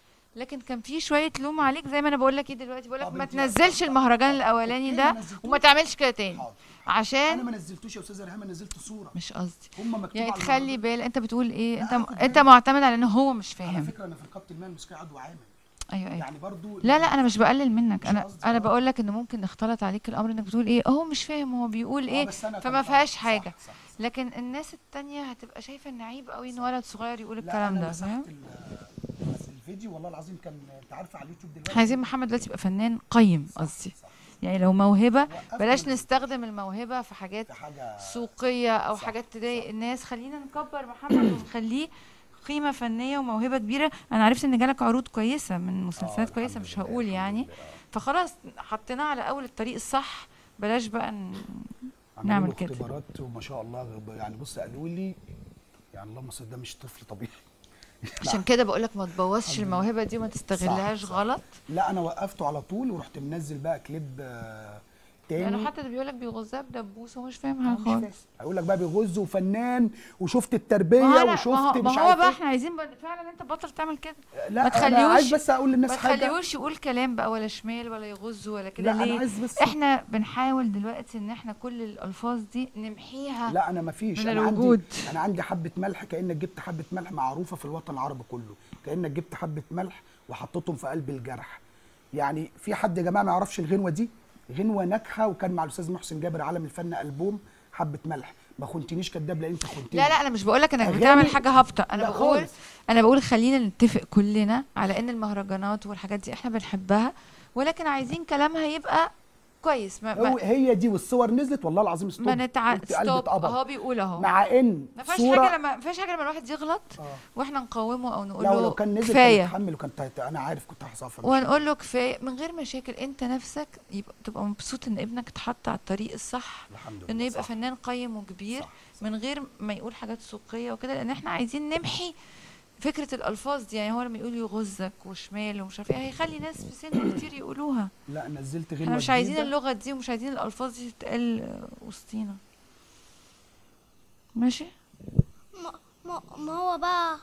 لكن كان في شويه لوم عليك زي ما انا بقول لك ايه دلوقتي بقول لك طب ما انت- تنزلش المهرجان الاولاني أوكي، ده ما نزلتوش. وما تعملش كده تاني حاضر. انا عشان ما نزلتوش يا استاذه ريهام أنا نزلت صوره مش قصدي هم مكتوب يعني على تخلي المهرجان. بال انت بتقول ايه لا، انت آخد انت بالي. معتمد على ان هو مش على فاهم فكره انا في نقابه المال الموسيقيه عضو عامل ايوه ايوه يعني برضو لا لا انا مش بقلل منك مش انا قصدي، انا آه. بقول لك ان ممكن نختلط عليك الامر انك بتقول ايه هو مش فاهم هو بيقول آه، ايه بس أنا فما كان- فيهاش صح، حاجه صح، صح. لكن الناس التانية هتبقى شايفه ان عيب قوي ان ولد صغير يقول لا الكلام أنا ده مسحت فاهم ال- بس الفيديو والله العظيم كان انت عارفه على اليوتيوب دلوقتي عايزين محمد دلوقتي يبقى فنان قيم قصدي يعني لو موهبه وقفت بلاش من- نستخدم الموهبه في حاجات في حاجه سوقيه او صح، حاجات تضايق الناس خلينا نكبر محمد ونخليه قيمه فنيه وموهبه كبيره انا عرفت ان جالك عروض كويسه من مسلسلات آه، كويسه الحمد مش لله، هقول الحمد يعني لله، آه. فخلاص حطيناه على اول الطريق الصح بلاش بقى ن... عملوا نعمل له كده. اختبارات وما شاء الله غب- يعني بص قالوا لي يعني اللهم صل ده مش طفل طبيعي عشان كده بقول لك ما تبوظش الموهبه دي وما تستغلهاش صح. غلط لا انا وقفته على طول ورحت منزل بقى كليب آه، تاني يعني حتى اللي بيقول لك بيغزها بدبوس هو مش فاهم أنا حاجه مش فاهم. خالص هيقول لك بقى بيغز وفنان وشفت التربيه ما هو أنا- وشفت ما هو, مش ما هو عارف بقى إيه. احنا عايزين بقى فعلا انت بطل تعمل كده لا ما انا عايز تخليهوش- بس اقول للناس ما حاجه تخليهوش يقول كلام بقى ولا شمال ولا يغز ولا كده لا انا ليه عايز بس احنا بنحاول دلوقتي ان احنا كل الالفاظ دي نمحيها لا انا ما فيش من انا الوجود. عندي انا عندي حبه ملح كانك جبت حبه ملح معروفه في الوطن العربي كله كانك جبت حبه ملح وحطيتهم في قلب الجرح يعني في حد يا جماعه ما يعرفش الغنوه دي غنوه ناجحه وكان مع الاستاذ محسن جابر عالم الفن البوم حبه ملح ما خنتنيش كداب لان انت خنتني لا لا انا مش بقول لك انك أغاني- بتعمل حاجه هابطه انا لا بقول خالص. انا بقول خلينا نتفق كلنا على ان المهرجانات والحاجات دي احنا بنحبها ولكن عايزين كلامها يبقى كويس ما, هو ما, هي دي والصور نزلت والله العظيم ستوب ما نتع... قلت قلبي ستوب اتقبض. هو بيقول اهو مع ان ما فيهاش صوره حاجه لما ما فيهاش حاجه لما الواحد يغلط آه. واحنا نقاومه او نقول لا له ولو كان نزل كان كفايه يتحمل وكان ت- انا عارف كنت هصفر ونقول له كفايه من غير مشاكل انت نفسك يبقى تبقى مبسوط ان ابنك اتحط على الطريق الصح الحمد لله انه يبقى صح. فنان قيم وكبير صح، من غير ما يقول حاجات سوقيه وكده لان احنا عايزين نمحي فكره الالفاظ دي يعني هو لما يقول يغزك وشمال ومش عارف ايه هيخلي ناس في سن كتير يقولوها لا نزلت غنوه احنا مش عايزين جديدة. اللغه دي ومش عايزين الالفاظ دي تتقال آه، وسطينا ماشي ما, ما, ما هو بقى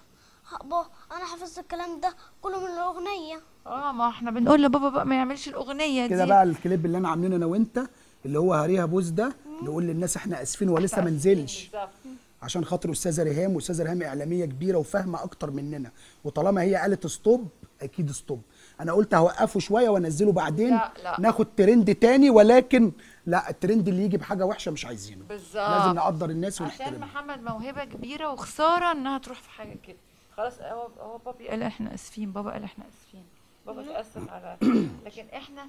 بابا انا حفظت الكلام ده كله من الاغنيه اه ما احنا بنقول لبابا بقى ما يعملش الاغنيه كده دي بقى الكليب اللي انا عاملينه انا وانت اللي هو هريها بوز ده نقول للناس احنا اسفين ولسه ما نزلش عشان خاطر استاذه ريهام واستاذه ريهام اعلاميه كبيره وفاهمه اكتر مننا وطالما هي قالت ستوب اكيد ستوب انا قلت هوقفه شويه وانزله بعدين لا، لا. ناخد ترند تاني ولكن لا الترند اللي يجي بحاجه وحشه مش عايزينه بالظبط. لازم نقدر الناس عشان ونحترمها محمد موهبه كبيره وخساره انها تروح في حاجه كده خلاص هو هو بابي قال احنا اسفين بابا قال احنا اسفين بابا تاسف على لكن احنا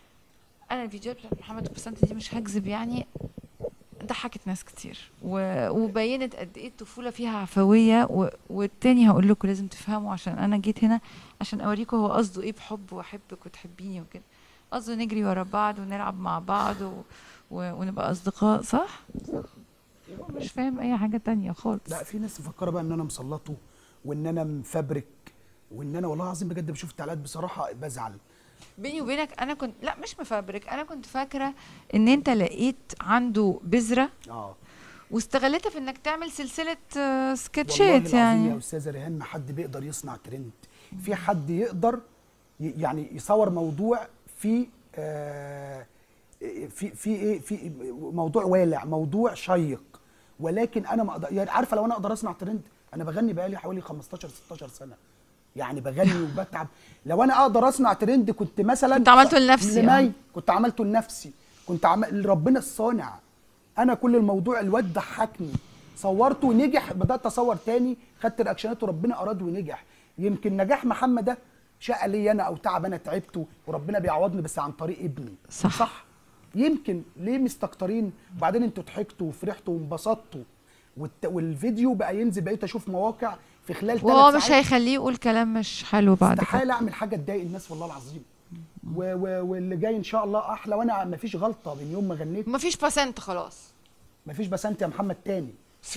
انا الفيديوهات بتاعت محمد وبسنت دي مش هكذب يعني ضحكت ناس كتير و... وبينت قد ايه الطفوله فيها عفويه و... والتاني هقول لكم لازم تفهموا عشان انا جيت هنا عشان اوريكم هو قصده ايه بحب واحبك وتحبيني وكده قصده نجري ورا بعض ونلعب مع بعض و... و... ونبقى اصدقاء صح هو مش فاهم اي حاجه تانية خالص لا في ناس مفكره بقى ان انا مسلطه وان انا مفبرك وان انا والله العظيم بجد بشوف التعليقات بصراحه بزعل بيني وبينك انا كنت لا مش مفبرك انا كنت فاكره ان انت لقيت عنده بذره اه واستغلتها في انك تعمل سلسله آه، والله سكتشات العظيم يا يعني استاذه ريهان ما حد بيقدر يصنع ترند في حد يقدر ي- يعني يصور موضوع في آه في في ايه في موضوع والع موضوع شيق ولكن انا ما اقدر يعني عارفه لو انا اقدر اصنع ترند انا بغني بقالي حوالي 15 16 سنه يعني بغني وبتعب لو انا اقدر اصنع ترند كنت مثلا كنت عملته لنفسي، لمي آه. كنت عملته لنفسي كنت عمل ربنا الصانع انا كل الموضوع الواد ضحكني صورته ونجح بدات اصور تاني خدت رياكشنات وربنا اراد ونجح يمكن نجاح محمد ده شقه لي انا او تعب انا تعبته وربنا بيعوضني بس عن طريق ابني صح. صح يمكن ليه مستكترين وبعدين انتوا ضحكتوا وفرحتوا وانبسطتوا والت... والفيديو بقى ينزل بقيت اشوف مواقع في خلال ثلاث وهو مش ساعات هيخليه يقول كلام مش حلو بعد كده استحاله اعمل حاجه تضايق الناس والله العظيم و... و... واللي جاي ان شاء الله احلى وانا ما فيش غلطه من يوم ما غنيت مفيش باسنت خلاص ما فيش بسنت يا محمد تاني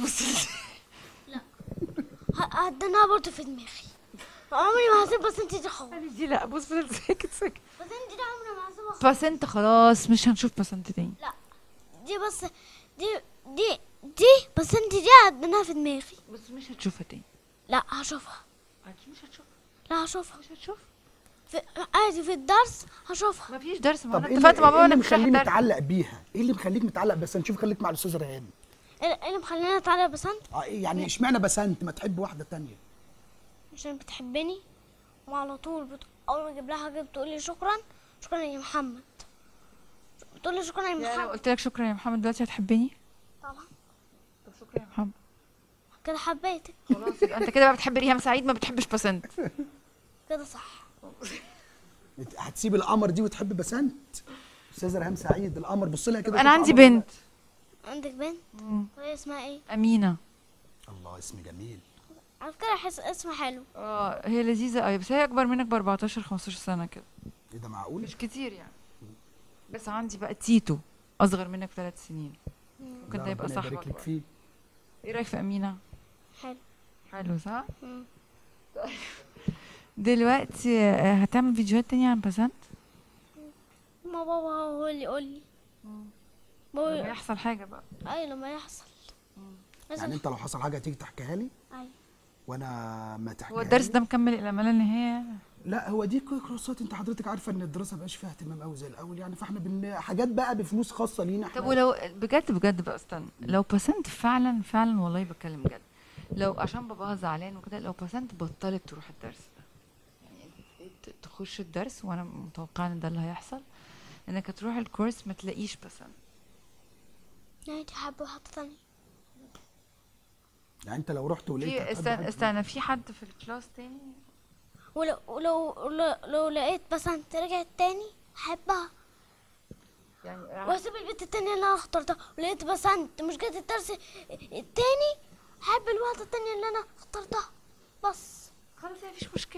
ه- هديناها برضه في دماغي عمري ما هسيب بس انت دي خالص دي لا بص فضل ساكت ساكت بس انت دي عمري ما هسيبها خالص باسنت خلاص مش هنشوف باسنت تاني لا دي بس دي دي دي بس انت دي هديناها في دماغي بس مش هتشوفها تاني لا هشوفها مش هتشوفها لا هشوفها مش هتشوف في عادي في الدرس هشوفها مفيش درس ما طب انا ايه اتفقت اللي, مع إيه بابا اللي انك مش رايح مخليه درس متعلق بيها ايه اللي مخليك متعلق بس نشوف خليك مع الاستاذه ريهام ايه إيه اللي مخلينا نتعلق بسنت اه إيه يعني اشمعنى بسنت ما تحب واحده تانية عشان بتحبني وعلى طول بت... اول ما اجيب لها حاجه بتقول لي شكرا شكرا يا محمد بتقول لي شكرا يا يعني لو محمد قلت لك شكرا يا محمد دلوقتي هتحبني طبعا طب شكرا يا محمد كده حبيتك خلاص يبقى انت كده بقى بتحب ريهام سعيد ما بتحبش باسنت كده صح هتسيب القمر دي وتحب بسنت استاذه ريهام سعيد القمر بص لها كده انا شوف عندي قمر ولا بنت عندك بنت وهي اسمها ايه امينه لا. الله اسم جميل على فكره احس اسم حلو اه هي لذيذه قوي بس هي اكبر منك ب 14 15 سنه كده ايه ده معقول مش كتير يعني بس عندي بقى تيتو اصغر منك بثلاث سنين ممكن لا، ده يبقى ربنا صاحبك يبارك لك بقى. فيه ايه رايك في امينه حلو حلو صح مم. دلوقتي آه، هتعمل فيديوهات تانية عن باسنت ما بابا هو اللي يقول لي لما بابا يحصل حاجه بقى اي لما يحصل لازم يعني انت لو حصل حاجه هتيجي تحكيها لي اي وانا ما تحكيها هو الدرس لي؟ ده مكمل الى ما لا نهايه لا هو دي كورسات انت حضرتك عارفه ان الدراسه مبقاش فيها اهتمام قوي زي الاول يعني فاحنا بن... حاجات بقى بفلوس خاصه لينا احنا طب ولو بجد بجد بقى استنى لو باسنت فعلا فعلا والله بتكلم بجد لو عشان باباها زعلان وكده لو باسنت بطلت تروح الدرس ده يعني ت- تخش الدرس وانا متوقعه ان ده اللي هيحصل انك هتروح الكورس ما تلاقيش باسنت يعني تحب واحده ثانيه يعني انت لو رحت ولقيت في هتحب استنى حد- استنى في حد في الكلاس تاني ولو ولو لو, لو لقيت بسنت رجعت تاني احبها يعني واسيب البنت التانية اللي انا اخترتها ولقيت بسنت مش جت الدرس التاني احب الواحدة التانية اللي انا اخترتها بس خلاص مفيش مشكله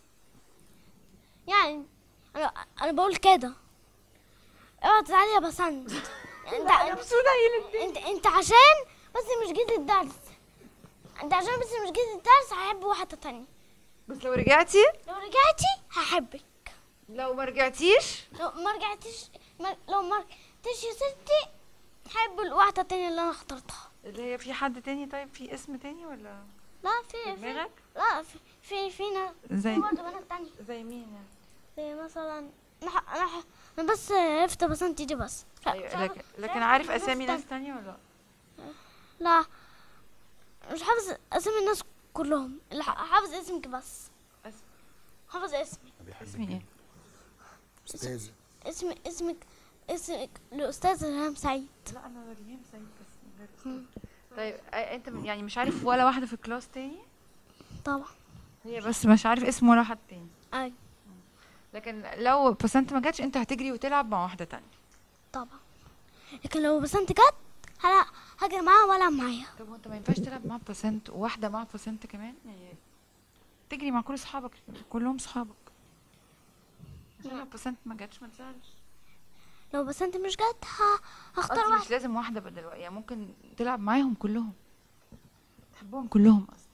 يعني انا انا بقول كده اوعى تزعلي يا بسنت انت انت انت عشان بس مش جيت الدرس انت عشان بس مش جيت الدرس هحب واحدة تانية بس لو رجعتي لو رجعتي هحبك لو ما رجعتيش لو ما رجعتيش ما لو ما رجعتيش يا ستي هحب الواحدة التانية اللي انا اخترتها اللي هي في حد تاني طيب في اسم تاني ولا لا في في دماغك لا في في في ناس زي في برضه بنات تانية زي مين يعني؟ زي مثلا انا ح- انا ح- انا بس عرفت بسنتي دي بس لا، مش أيوة عارفة- لكن مش لكن عارفة عارف ناس اسامي تانية. ناس تانية ولا لا؟ لا مش حافظ اسامي الناس كلهم اللي ح- حافظ اسمك بس اسم. حافظ اسمي اسمي ايه؟ استاذ اسم اسمك اسمك الاستاذ ريهام سعيد لا انا ريهام سعيد بس غير أستاذ. طيب آه، انت م- يعني مش عارف ولا واحده في الكلاس تاني طبعا هي بس مش عارف اسم ولا حد تاني اي لكن لو بسنت ما جاتش انت هتجري وتلعب مع واحده تانية طبعا لكن لو بسنت جت هلا هاجر معاها ولا معايا طب وانت ما ينفعش تلعب مع بسنت وواحده مع بسنت كمان يعني تجري مع كل اصحابك كلهم صحابك عشان لو بسنت ما جاتش ما تزعلش لو بسنت مش جت ه- هختار قصدي مش واحده لازم واحده بدل يعني ممكن تلعب معاهم كلهم تحبهم كلهم قصدي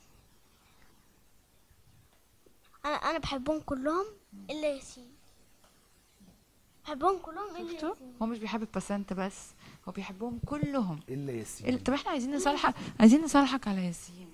انا انا بحبهم كلهم الا ياسين بحبهم كلهم الا شفتوا ياسين هو مش بيحب بسنت بس هو بيحبهم كلهم الا ال- ياسين طب احنا عايزين نصالحك عايزين نصالحك على ياسين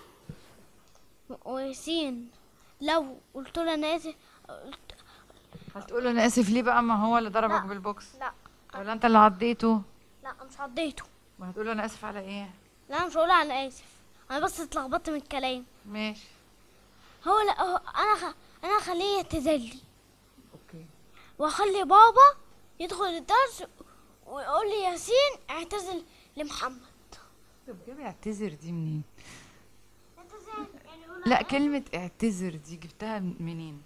وياسين لو قلت له انا اسف قلت هتقول له انا اسف ليه بقى ما هو اللي ضربك لا. بالبوكس لا ولا انت اللي عضيته لا مش عضيته ما هتقول له انا اسف على ايه لا أنا مش هقول انا اسف انا بس اتلخبطت من الكلام ماشي هو لا هو انا خ... انا اخليه يعتذر لي اوكي واخلي بابا يدخل الدرس ويقول لي ياسين اعتذر لمحمد طب جاب اعتذر دي منين اعتذر يعني يقول لا كلمة اعتذر دي جبتها منين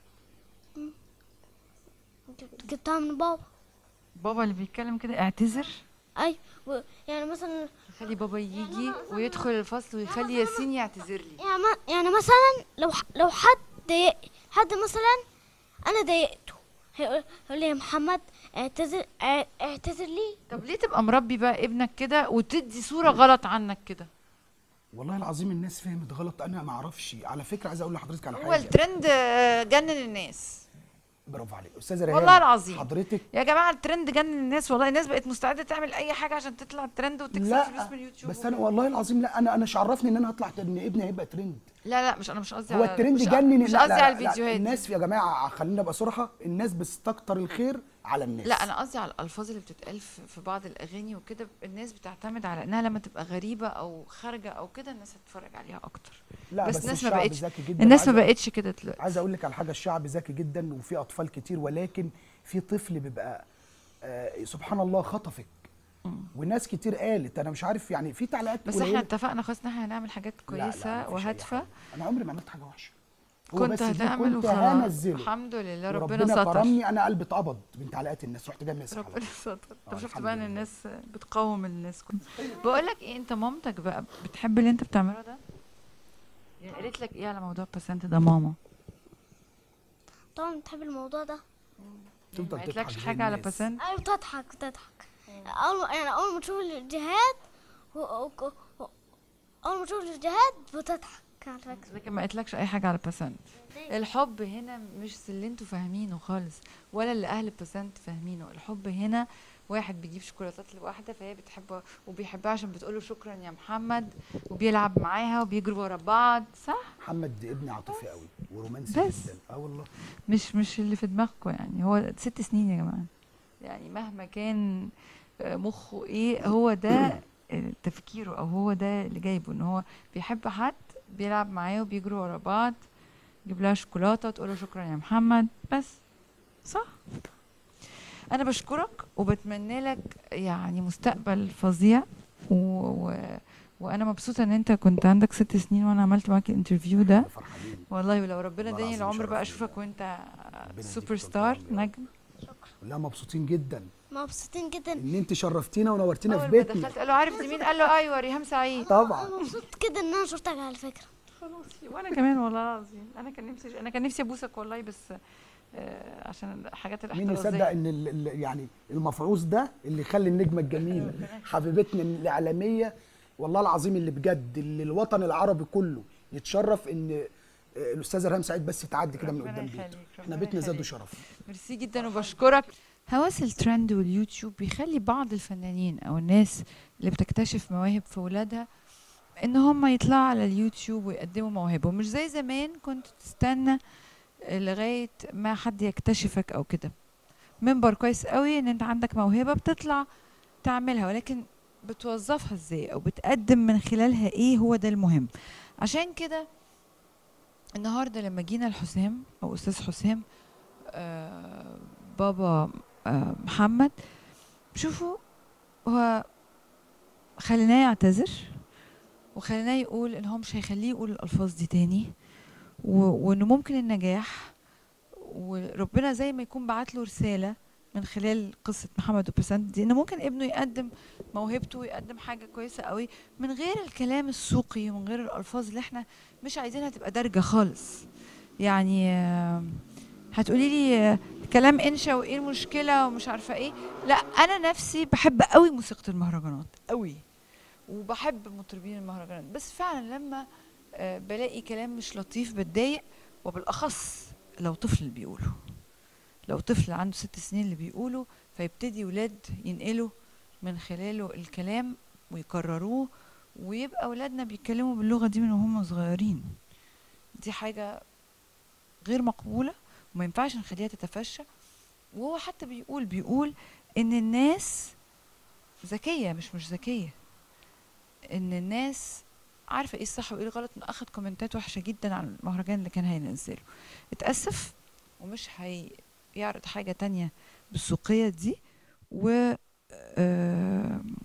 جبت- جبتها من بابا بابا اللي بيتكلم كده اعتذر اي و... يعني مثلا خلي بابا يجي ويدخل الفصل ويخلي ياسين يعتذر لي يعني, ما... يعني مثلا لو ح... لو حد ضايق حد مثلا انا ضايقته هيقول هيقول لي يا محمد اعتذر اه- اعتذر لي طب ليه تبقى مربي بقى ابنك كده وتدي صورة غلط عنك كده والله العظيم الناس فهمت غلط انا ما اعرفش على فكره عايز اقول لحضرتك على هو حاجه الترند آه، جنن الناس برافو عليك استاذه ريهام والله العظيم. حضرتك يا جماعة الترند جنن الناس والله الناس بقت مستعدة تعمل أي حاجة عشان تطلع ترند وتكسب فلوس لا من اليوتيوب بس انا والله العظيم لا انا انا مش عرفني ان انا هطلع ان ابني هيبقى ترند لا لا مش أنا مش قصدي هو على- الترند مش- جنن مش لا- قصدي لا- على لا، الفيديوهات الناس يا جماعه خلينا ابقى صراحه الناس بتستكتر الخير على الناس لا انا قصدي على الالفاظ اللي بتتقال في في بعض الاغاني وكده الناس بتعتمد على انها لما تبقى غريبه او خارجه او كده الناس هتتفرج عليها اكتر لا بس بس, الناس ما الشعب بقتش- ذكي جدا الناس ما وعايز- بقتش كده دلوقتي عايز اقول لك على حاجه الشعب ذكي جدا وفي اطفال كتير ولكن في طفل بيبقى آه سبحان الله خطفك وناس كتير قالت انا مش عارف يعني في تعليقات بس احنا قليلة. اتفقنا خلاص ان احنا هنعمل حاجات لا، لا، كويسه مفيش أي وهادفه حاجة. انا عمري ما عملت حاجه وحشه هو كنت بس دي هتعمل كنت وخلاص هنزله الحمد لله ربنا ربنا ستر كرمني انا قلبي اتقبض من تعليقات الناس رحت جاي مسح ربنا ستر آه، طب شفت الحمد بقى ان لله. الناس بتقاوم الناس كلها بقول لك ايه انت مامتك بقى بتحب اللي انت بتعمله ده يعني قالت لك ايه على موضوع بسنت ده ماما طبعا بتحب الموضوع ده تفضل ما تضحك قالتلكش زي حاجه على الناس. بسنت ايوه بتضحك بتضحك اول ما يعني اول ما تشوف الفيديوهات و... و... و... اول ما تشوف الفيديوهات بتضحك على فكره لكن ما قالتلكش اي حاجه على بسنت الحب هنا مش اللي انتوا فاهمينه خالص ولا اللي اهل بسنت فاهمينه الحب هنا واحد بيجيب شوكولاتات لواحده فهي بتحبه وبيحبها عشان بتقوله شكرا يا محمد وبيلعب معاها وبيجروا ورا بعض صح محمد ابني عاطفي قوي ورومانسي بس. جدا اه والله مش مش اللي في دماغكم يعني هو ست سنين يا جماعه يعني مهما كان آه، مخه ايه هو ده آه، تفكيره او هو ده اللي جايبه ان هو بيحب حد بيلعب معاه وبيجروا ورا بعض يجيب لها شوكولاته وتقول له شكرا يا محمد بس صح انا بشكرك وبتمنى لك يعني مستقبل فظيع و... و... وانا مبسوطه ان انت كنت عندك ست سنين وانا عملت معاك الانترفيو ده فرحانين والله ولو ربنا والله اداني العظيم العمر بقى شرف اشوفك ليا. وانت ربنا سوبر يديك ستار طول العمر. نجم لا مبسوطين جدا مبسوطين جدا ان انت شرفتينا ونورتينا في اول ما بيتنا دخلت قال له عارف دي مين قال له ايوه ريهام سعيد طبعا انا مبسوط كده ان انا شفتك على فكره خلاص وانا كمان والله العظيم انا كان نفسي انا كان نفسي ابوسك والله بس آه عشان الحاجات مين الاحترازيه يصدق ان ال ال يعني المفعوص ده اللي يخلي النجمه الجميله حبيبتنا الاعلاميه والله العظيم اللي بجد اللي الوطن العربي كله يتشرف ان آه، الاستاذه ريهام سعيد بس تعدي كده من ربنا قدام يخليك، بيته ربنا احنا بيتنا زاد يخليك. شرف ميرسي جدا وبشكرك هوس الترند واليوتيوب بيخلي بعض الفنانين او الناس اللي بتكتشف مواهب في ولادها ان هم يطلعوا على اليوتيوب ويقدموا موهبه مش زي زمان كنت تستنى لغايه ما حد يكتشفك او كده منبر كويس قوي ان انت عندك موهبه بتطلع تعملها ولكن بتوظفها ازاي او بتقدم من خلالها ايه هو ده المهم عشان كده النهارده لما جينا لحسام او استاذ حسام آه بابا آه محمد شوفوا هو خليناه يعتذر وخليناه يقول ان هو مش هيخليه يقول الالفاظ دي تاني و- وانه ممكن النجاح وربنا زي ما يكون بعت له رساله من خلال قصه محمد وبسنت دي ان ممكن ابنه يقدم موهبته ويقدم حاجه كويسه قوي من غير الكلام السوقي ومن غير الالفاظ اللي احنا مش عايزينها تبقى دارجه خالص يعني آه، هتقولي لي آه، كلام انشا وايه المشكله ومش عارفه ايه لا انا نفسي بحب قوي موسيقى المهرجانات قوي وبحب مطربين المهرجانات بس فعلا لما آه، بلاقي كلام مش لطيف بتضايق وبالاخص لو طفل اللي بيقوله لو طفل عنده ست سنين اللي بيقوله فيبتدي ولاد ينقلوا من خلاله الكلام ويكرروه ويبقى اولادنا بيتكلموا باللغه دي من وهم صغيرين دي حاجه غير مقبوله وما ينفعش نخليها تتفشى وهو حتى بيقول بيقول ان الناس ذكيه مش مش ذكيه ان الناس عارفه ايه الصح وايه الغلط انه اخد كومنتات وحشه جدا عن المهرجان اللي كان هينزله اتاسف ومش هيعرض حاجه تانية بالسوقيه دي و آم،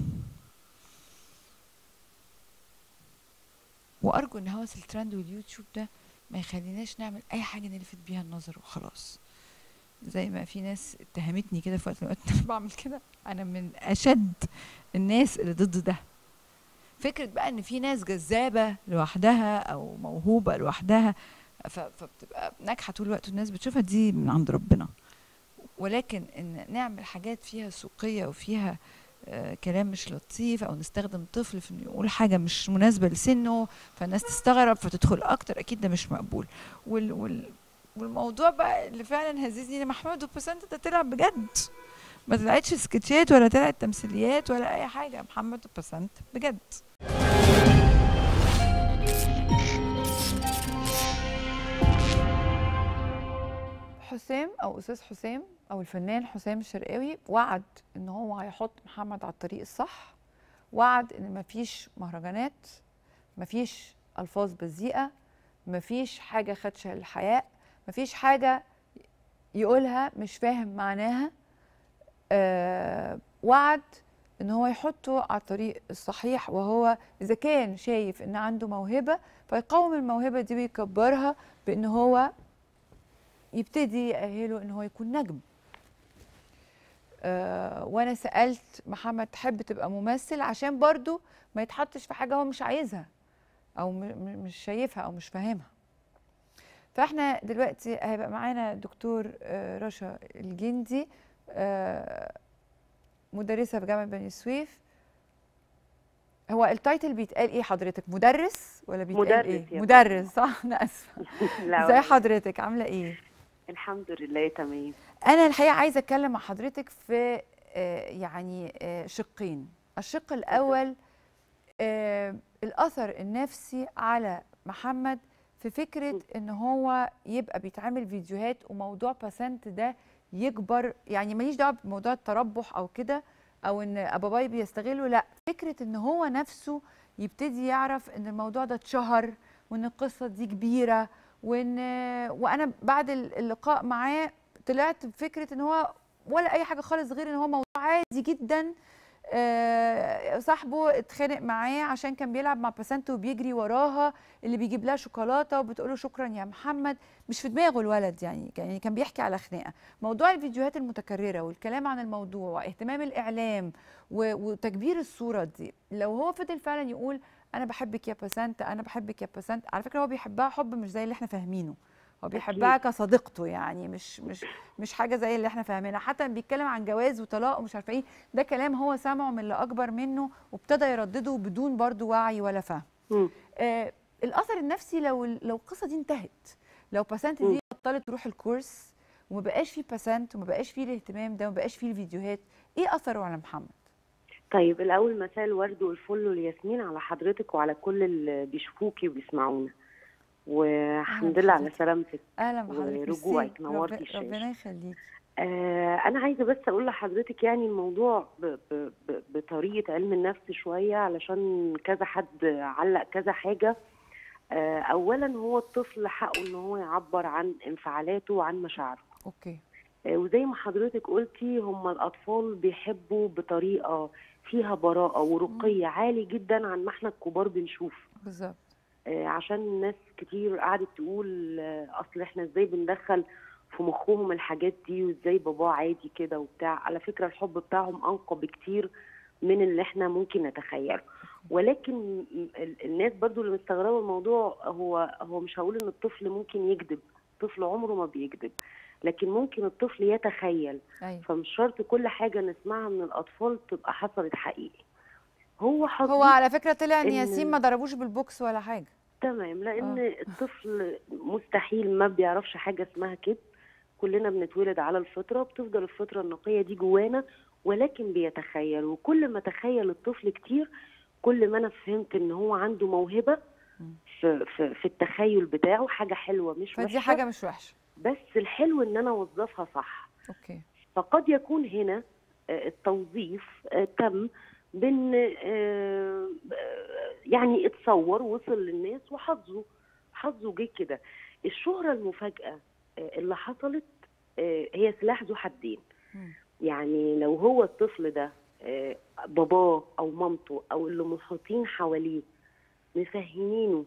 وارجو ان هوس الترند واليوتيوب ده ما يخليناش نعمل اي حاجه نلفت بيها النظر وخلاص زي ما في ناس اتهمتني كده في وقت من الأوقات إن أنا بعمل كده انا من اشد الناس اللي ضد ده فكره بقى ان في ناس جذابه لوحدها او موهوبه لوحدها ف- فبتبقى ناجحه طول الوقت والناس بتشوفها دي من عند ربنا ولكن ان نعمل حاجات فيها سوقيه وفيها آه كلام مش لطيف او نستخدم طفل في انه يقول حاجه مش مناسبه لسنه فالناس تستغرب فتدخل اكتر اكيد ده مش مقبول وال وال والموضوع بقى اللي فعلا هززني ان محمود وبسنت ده طلع بجد ما طلعتش سكتشات ولا طلعت تمثيليات ولا اي حاجه محمد وبسنت بجد حسام او استاذ حسام او الفنان حسام الشرقاوي وعد ان هو هيحط محمد على الطريق الصح وعد ان مفيش مهرجانات مفيش الفاظ بذيئه مفيش حاجه خدشه للحياء مفيش حاجه يقولها مش فاهم معناها آه وعد ان هو يحطه على الطريق الصحيح وهو اذا كان شايف ان عنده موهبه فيقوم الموهبه دي ويكبرها بان هو يبتدي يأهله ان هو يكون نجم آه وانا سألت محمد تحب تبقى ممثل عشان برضو ما يتحطش في حاجة هو مش عايزها او م- م- مش شايفها او مش فاهمها فاحنا دلوقتي هيبقى معانا دكتور آه رشا الجندي آه مدرسة في جامعة بني سويف هو التايتل بيتقال ايه حضرتك مدرس ولا بيتقال مدرس ايه يا مدرس صح انا اسفه لا ازي والله. حضرتك عامله ايه الحمد لله تمام انا الحقيقه عايزه اتكلم مع حضرتك في آه، يعني آه، شقين الشق الاول آه، الاثر النفسي على محمد في فكره ان هو يبقى بيتعمل فيديوهات وموضوع باسنت ده يكبر يعني ماليش دعوه بموضوع التربح او كده او ان اباباي بيستغله لا فكره ان هو نفسه يبتدي يعرف ان الموضوع ده اتشهر وان القصه دي كبيره وان وانا بعد اللقاء معاه طلعت بفكره ان هو ولا اي حاجه خالص غير ان هو موضوع عادي جدا آه، صاحبه اتخانق معاه عشان كان بيلعب مع باسنت وبيجري وراها اللي بيجيب لها شوكولاته وبتقول له شكرا يا محمد مش في دماغه الولد يعني يعني كان بيحكي على خناقه موضوع الفيديوهات المتكرره والكلام عن الموضوع واهتمام الاعلام و- وتكبير الصوره دي لو هو فضل فعلا يقول انا بحبك يا باسنت انا بحبك يا باسنت على فكره هو بيحبها حب مش زي اللي احنا فاهمينه هو بيحبها كصديقته يعني مش مش مش حاجه زي اللي احنا فاهمينها حتى بيتكلم عن جواز وطلاق ومش عارفه ايه ده كلام هو سامعه من اللي اكبر منه وابتدى يردده بدون برضو وعي ولا فهم مم. آه الاثر النفسي لو لو القصه دي انتهت لو باسنت مم. دي بطلت تروح الكورس وما بقاش فيه باسنت وما بقاش فيه الاهتمام ده وما بقاش فيه الفيديوهات ايه اثره على محمد طيب الاول مساء الورد والفل والياسمين على حضرتك وعلى كل اللي بيشوفوكي وبيسمعونا والحمد لله على بحضرتك. سلامتك اهلا بحضرتك ورجوعك، ميرسي. نورتي رب- الشاشة. ربنا يخليك آه انا عايزه بس اقول لحضرتك يعني الموضوع ب ب ب بطريقه علم النفس شويه علشان كذا حد علق كذا حاجه آه اولا هو الطفل حقه ان هو يعبر عن انفعالاته وعن مشاعره اوكي آه، وزي ما حضرتك قلتي هم الأطفال بيحبوا بطريقة فيها براءة ورقي عالي جدا عن ما احنا الكبار بنشوف بالظبط آه، عشان ناس كتير قعدت تقول آه، أصل احنا ازاي بندخل في مخهم الحاجات دي وازاي باباه عادي كده وبتاع على فكرة الحب بتاعهم أنقى بكتير من اللي احنا ممكن نتخيله ولكن م- ال- الناس برضو اللي مستغربة الموضوع هو هو مش هقول ان الطفل ممكن يكذب الطفل عمره ما بيكذب لكن ممكن الطفل يتخيل ايوه فمش شرط كل حاجة نسمعها من الأطفال تبقى حصلت حقيقي هو حظ هو على فكره طلع ان إن- ياسين ما ضربوش بالبوكس ولا حاجه تمام لأن الطفل مستحيل ما بيعرفش حاجة اسمها كده كلنا بنتولد على الفطرة بتفضل الفطرة النقية دي جوانا ولكن بيتخيل وكل ما تخيل الطفل كتير كل ما أنا فهمت إن هو عنده موهبة في, في, في التخيل بتاعه حاجة حلوة مش فدي وحشة حاجه مش وحشه بس الحلو إن أنا أوظفها صح اوكي فقد يكون هنا آه، التوظيف آه، تم بان آه، آه، يعني اتصور وصل للناس وحظه حظه جه كده الشهرة المفاجأة آه، اللي حصلت آه، هي سلاح ذو حدين مم. يعني لو هو الطفل ده آه، باباه او مامته او اللي محيطين حواليه مفهمينه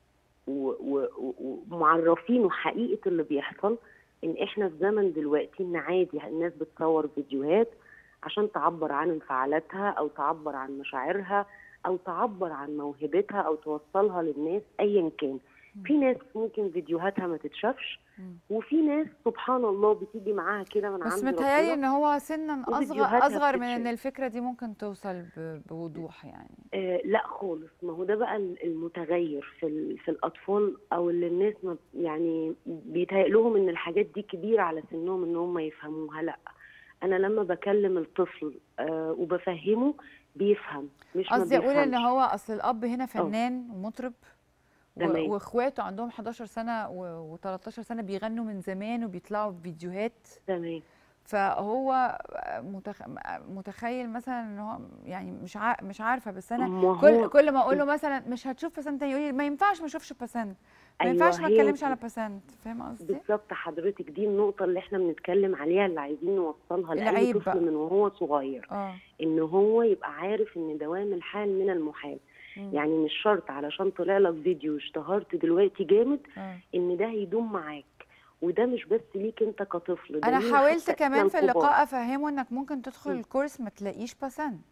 و- و- و- ومعرفينه حقيقة اللي بيحصل ان احنا في زمن دلوقتي ان عادي الناس بتصور فيديوهات عشان تعبر عن انفعالاتها او تعبر عن مشاعرها او تعبر عن موهبتها او توصلها للناس ايا كان في ناس ممكن فيديوهاتها ما تتشافش مم. وفي ناس سبحان الله بتيجي معاها كده من بس عند متهيألي ربنا ان هو سنا اصغر وفيديوهاتها اصغر من ان بتتشاف. الفكره دي ممكن توصل ب- بوضوح يعني آه لا خالص ما هو ده بقى المتغير في ال- في الاطفال او اللي الناس ما يعني بيتهيأ لهم ان الحاجات دي كبيره على سنهم ان هم يفهموها لا انا لما بكلم الطفل آه وبفهمه بيفهم مش ما قصدي اقول ان بيفهمش. هو اصل الاب هنا فنان ومطرب و- تمام. واخواته عندهم 11 سنه و13 سنه بيغنوا من زمان وبيطلعوا بفيديوهات تمام فهو متخ... متخيل مثلا ان هو يعني مش ع... مش عارفه بس انا ما كل هو- كل ما اقول له مثلا مش هتشوف بسنت تاني يقول لي ما ينفعش ما اشوفش بسنت ما أيوة، ينفعش ما هي اتكلمش دي. على بسنت فاهم قصدي؟ بالظبط حضرتك دي النقطه اللي احنا بنتكلم عليها اللي عايزين نوصلها لاي العيب طفل بقى. من وهو صغير اه ان هو يبقى عارف ان دوام الحال من المحال مم. يعني مش شرط علشان طلع لك فيديو اشتهرت دلوقتي جامد اه ان ده هيدوم معاك وده مش بس ليك انت كطفل ده انا لينا حاولت حتى كمان إحنا في الكبار. اللقاء افهمه انك ممكن تدخل مم. الكورس ما تلاقيش بسنت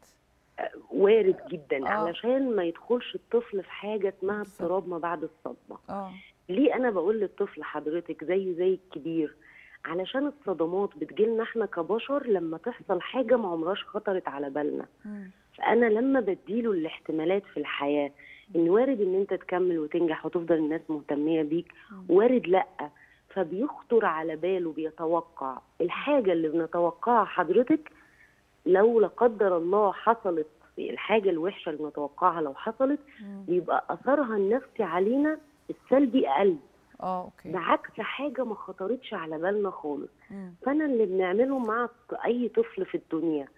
وارد جدا آه. علشان ما يدخلش الطفل في حاجه اسمها بالظبط. اضطراب ما بعد الصدمه اه ليه انا بقول للطفل حضرتك زيه زي الكبير علشان الصدمات بتجيلنا احنا كبشر لما تحصل حاجه ما عمرهاش خطرت على بالنا مم. فانا لما بديله الاحتمالات في الحياه ان وارد ان انت تكمل وتنجح وتفضل الناس مهتميه بيك وارد لا فبيخطر على باله بيتوقع الحاجه اللي بنتوقعها حضرتك لو لا قدر الله حصلت الحاجه الوحشه اللي بنتوقعها لو حصلت مم. يبقى اثرها النفسي علينا السلبي اقل اه اوكي بعكس حاجه ما خطرتش على بالنا خالص مم. فانا اللي بنعمله مع اي طفل في الدنيا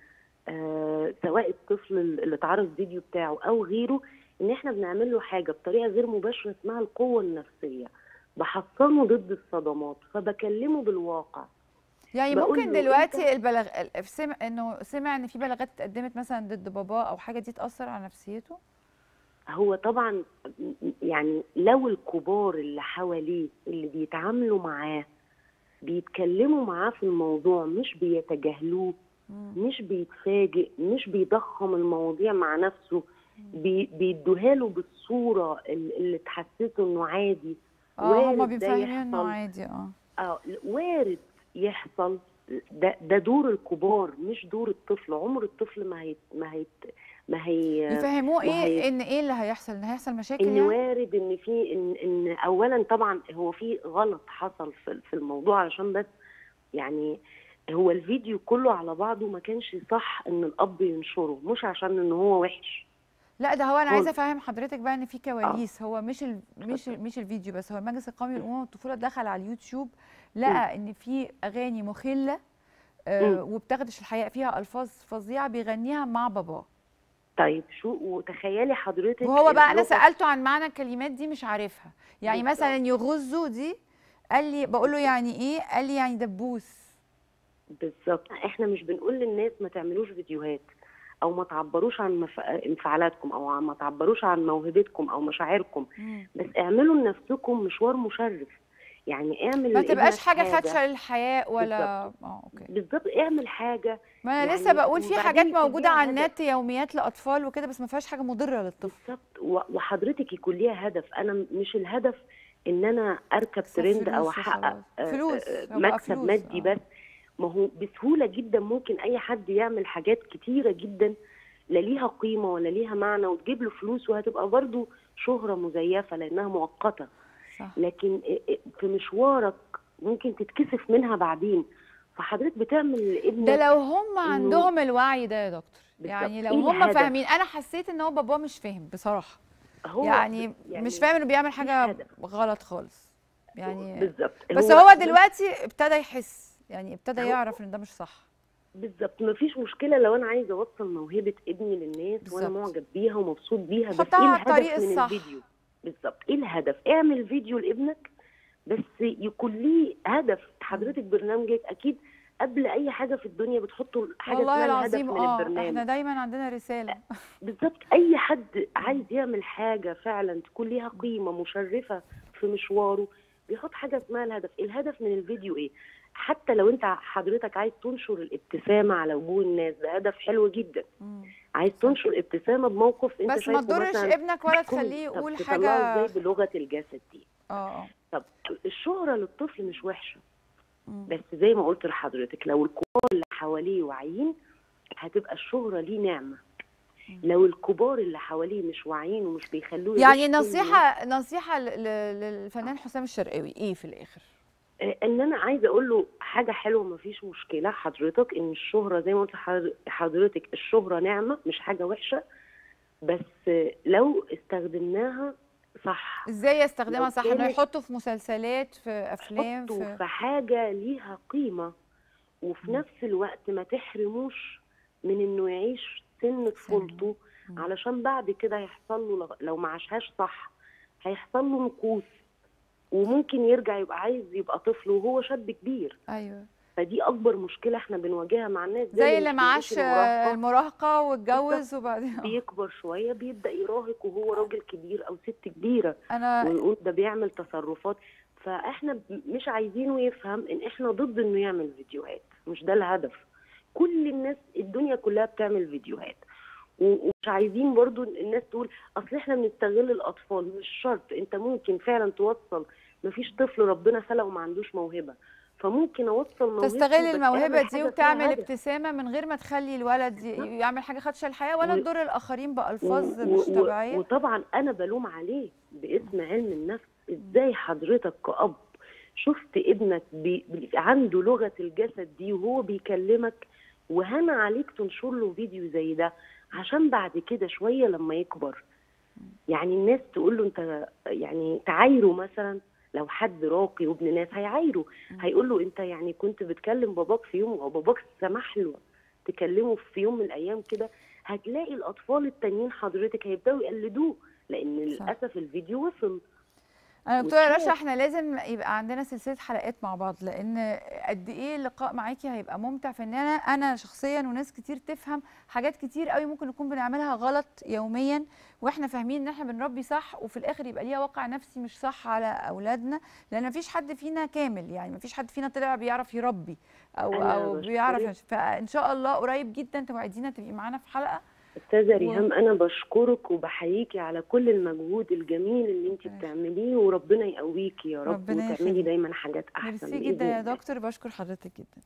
آه سواء الطفل اللي اتعرض فيديو بتاعه او غيره ان احنا بنعمل له حاجه بطريقه غير مباشره اسمها القوه النفسيه بحصنه ضد الصدمات فبكلمه بالواقع يعني بقول ممكن له دلوقتي البلاغ ال- سمع انه سمع ان في بلاغات اتقدمت مثلا ضد باباه او حاجه دي تاثر على نفسيته هو طبعا يعني لو الكبار اللي حواليه اللي بيتعاملوا معاه بيتكلموا معاه في الموضوع مش بيتجاهلوه مم. مش بيتفاجئ مش بيضخم المواضيع مع نفسه بي- بيدوها له بالصوره ال- اللي تحسسه انه عادي اه وارد هما ده بيفهموا انه يحصل. عادي اه اه وارد يحصل ده ده دور الكبار مش دور الطفل عمر الطفل ما هي ما هي ما هي يفهموه ما ايه هي- ان ايه اللي هيحصل ان هيحصل مشاكل ان يعني وارد ان في ان ان اولا طبعا هو في غلط حصل في في الموضوع علشان بس يعني هو الفيديو كله على بعضه ما كانش صح ان الاب ينشره مش عشان ان هو وحش لا ده هو انا عايزه خالص. افهم حضرتك بقى ان في كواليس هو مش ال... مش ال... مش الفيديو بس هو المجلس القومي للامومه والطفوله دخل على اليوتيوب لقى ان في اغاني مخله آه مم. وبتخدش الحياء فيها الفاظ فظيعه بيغنيها مع باباه طيب شو وتخيلي حضرتك وهو بقى انا اللغة- سالته عن معنى الكلمات دي مش عارفها يعني بالظبط. مثلا يغزوا دي قال لي بقول له يعني ايه قال لي يعني دبوس بالظبط احنا مش بنقول للناس ما تعملوش فيديوهات او ما تعبروش عن مف... انفعالاتكم او عن- ما تعبروش عن موهبتكم او مشاعركم بس اعملوا لنفسكم مشوار مشرف يعني اعمل ما تبقاش لابنك حاجه خدشه للحياء ولا اه اوكي بالظبط اعمل حاجه ما انا يعني لسه بقول في وبعدين حاجات يكون موجوده ليها على هدف. النت يوميات لاطفال وكده بس ما فيهاش حاجه مضره للطفل بالظبط و- وحضرتك يكون ليها هدف انا م- مش الهدف ان انا اركب صف ترند او فلوس احقق وخلاص. آه، فلوس، آه، هو بقى مكسب فلوس، مادي آه. بس ما هو بسهوله جدا ممكن اي حد يعمل حاجات كتيره جدا لا ليها قيمه ولا ليها معنى وتجيب له فلوس وهتبقى برضو شهره مزيفه لانها مؤقته صح لكن في مشوارك ممكن تتكسف منها بعدين فحضرتك بتعمل لابنك ده لو هم إنه- عندهم الوعي ده يا دكتور بالظبط. يعني لو إيه هم الهدف؟ فاهمين انا حسيت ان هو باباه مش فاهم بصراحه هو يعني, يعني مش فاهم انه بيعمل حاجه هدف. غلط خالص يعني بالظبط بس هو دلوقتي ابتدى يحس يعني ابتدى هو- يعرف ان ده مش صح بالظبط مفيش مشكله لو انا عايزه اوصل موهبه ابني للناس وانا بالظبط. معجب بيها ومبسوط بيها بس حطها ايه على الطريق الهدف من الصح. الفيديو بالظبط ايه الهدف اعمل فيديو لابنك بس يكون ليه هدف حضرتك برنامجك اكيد قبل اي حاجه في الدنيا بتحطوا حاجه والله اسمها العظيم الهدف من اه البرنامج احنا دايما عندنا رساله بالظبط اي حد عايز يعمل حاجه فعلا تكون ليها قيمه مشرفه في مشواره بيحط حاجه اسمها الهدف الهدف من الفيديو ايه حتى لو انت حضرتك عايز تنشر الابتسامه على وجوه الناس ده هدف حلو جدا مم. عايز تنشر ابتسامه بموقف انت بس ما شايفه تضرش مثلا ابنك ولا تكون- تخليه طب يقول تطلعه حاجه ازاي بلغه الجسد دي اه اه طب الشهره للطفل مش وحشه مم. بس زي ما قلت لحضرتك لو الكبار اللي حواليه واعيين هتبقى الشهرة ليه نعمة لو الكبار اللي حواليه مش واعيين ومش بيخلوه يعني يعيش كل نصيحه نصيحه ل- ل- للفنان حسام الشرقاوي ايه في الاخر آه، ان انا عايزه اقول له حاجه حلوه مفيش مشكله حضرتك ان الشهره زي ما قلت لحضر- لحضرتك الشهره نعمه مش حاجه وحشه بس آه، لو استخدمناها صح ازاي يستخدمها لو صح انه كانت- يحطه في مسلسلات في افلام حطه في في حاجه ليها قيمه وفي نفس الوقت ما تحرموش من انه يعيش سن طفولته علشان بعد كده هيحصل له لغ- لو ما عاشهاش صح هيحصل له نقوص وممكن يرجع يبقى عايز يبقى طفل وهو شاب كبير ايوه فدي اكبر مشكله احنا بنواجهها مع الناس زي اللي مش معاش بيعيش المراهقة، المراهقه واتجوز وبعدين بيكبر شويه بيبدا يراهق وهو راجل كبير او ست كبيره انا ونقول ده بيعمل تصرفات فاحنا ب- مش عايزينه يفهم ان احنا ضد انه يعمل فيديوهات مش ده الهدف كل الناس الدنيا كلها بتعمل فيديوهات و- ومش عايزين برضو الناس تقول اصل احنا بنستغل الاطفال مش شرط انت ممكن فعلا توصل مفيش طفل ربنا خلقه ما عندوش موهبه فممكن اوصل موهبته تستغل بس أعمل الموهبه حاجة دي فيها وتعمل هدف. ابتسامه من غير ما تخلي الولد ي- يعمل حاجه خدشه الحياه ولا و- تضر الاخرين بالفاظ و- مش و- طبيعيه وطبعا انا بلوم عليه باسم علم النفس ازاي حضرتك كأب شفت ابنك بي بي- عنده لغة الجسد دي وهو بيكلمك وهنا عليك تنشر له فيديو زي ده عشان بعد كده شوية لما يكبر يعني الناس تقول له انت يعني تعايره مثلا لو حد راقي وابن ناس هيعايره هيقول له انت يعني كنت بتكلم باباك في يوم او باباك سمح له تكلمه في يوم من الايام كده هتلاقي الاطفال التانيين حضرتك هيبداوا يقلدوه لان صح. للاسف الفيديو وصل انا دكتوره وتشوف. رشا احنا لازم يبقى عندنا سلسله حلقات مع بعض لان قد ايه اللقاء معاكي هيبقى ممتع في ان انا انا شخصيا وناس كتير تفهم حاجات كتير قوي ممكن نكون بنعملها غلط يوميا واحنا فاهمين ان احنا بنربي صح وفي الاخر يبقى ليها واقع نفسي مش صح على اولادنا لان مفيش حد فينا كامل يعني مفيش حد فينا طلع بيعرف يربي او أنا او بشكرك. بيعرف فان شاء الله قريب جدا توعدينا تبقي معانا في حلقه استاذه ريهام انا بشكرك وبحييكي على كل المجهود الجميل اللي انت ربنا بتعمليه وربنا يقويكي يا رب ربنا وتعملي يخليك. دايما حاجات احسن ميرسي بإذن جدا يا الله. دكتور بشكر حضرتك جدا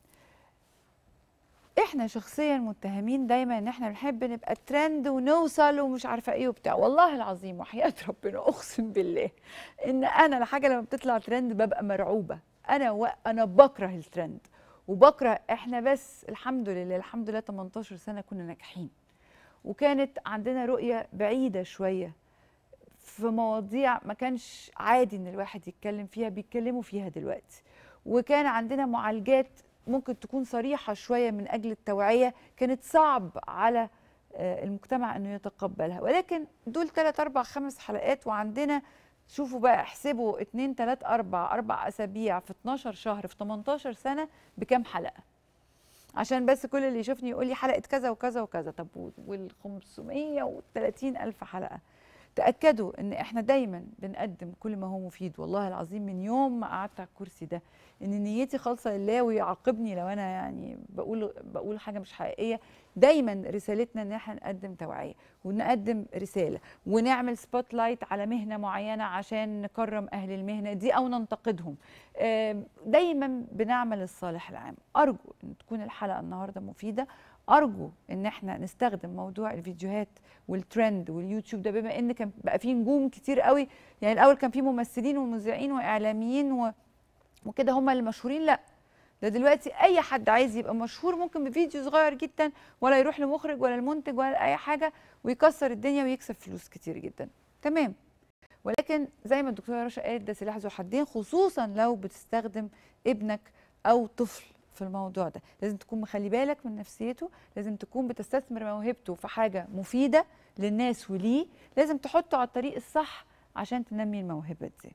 احنا شخصيا متهمين دايما ان احنا بنحب نبقى ترند ونوصل ومش عارفه ايه وبتاع والله العظيم وحياه ربنا اقسم بالله ان انا الحاجه لما بتطلع ترند ببقى مرعوبه انا و... انا بكره الترند وبكره احنا بس الحمد لله الحمد لله 18 سنه كنا ناجحين وكانت عندنا رؤيه بعيده شويه في مواضيع ما كانش عادي ان الواحد يتكلم فيها بيتكلموا فيها دلوقتي وكان عندنا معالجات ممكن تكون صريحه شويه من اجل التوعيه كانت صعب على آه، المجتمع انه يتقبلها ولكن دول 3 4 5 حلقات وعندنا شوفوا بقى احسبوا 2 3 4 4 اسابيع في 12 شهر في 18 سنه بكام حلقه عشان بس كل اللي يشوفني يقول لي حلقه كذا وكذا وكذا طب وال 530 الف حلقه تاكدوا ان احنا دايما بنقدم كل ما هو مفيد والله العظيم من يوم ما قعدت على الكرسي ده ان نيتي خالصه لله ويعاقبني لو انا يعني بقول بقول حاجه مش حقيقيه دايما رسالتنا ان احنا نقدم توعيه ونقدم رساله ونعمل سبوت لايت على مهنه معينه عشان نكرم اهل المهنه دي او ننتقدهم آم، دايما بنعمل الصالح العام ارجو ان تكون الحلقه النهارده مفيده ارجو ان احنا نستخدم موضوع الفيديوهات والترند واليوتيوب ده بما ان كان بقى فيه نجوم كتير قوي يعني الاول كان فيه ممثلين ومذيعين واعلاميين و... وكده هم اللي مشهورين لا ده دلوقتي اي حد عايز يبقى مشهور ممكن بفيديو صغير جدا ولا يروح لمخرج ولا المنتج ولا اي حاجه ويكسر الدنيا ويكسب فلوس كتير جدا تمام ولكن زي ما الدكتوره رشا قالت ده سلاح ذو حدين خصوصا لو بتستخدم ابنك او طفل في الموضوع ده لازم تكون مخلي بالك من نفسيته لازم تكون بتستثمر موهبته في حاجه مفيده للناس وليه لازم تحطه على الطريق الصح عشان تنمي الموهبه دي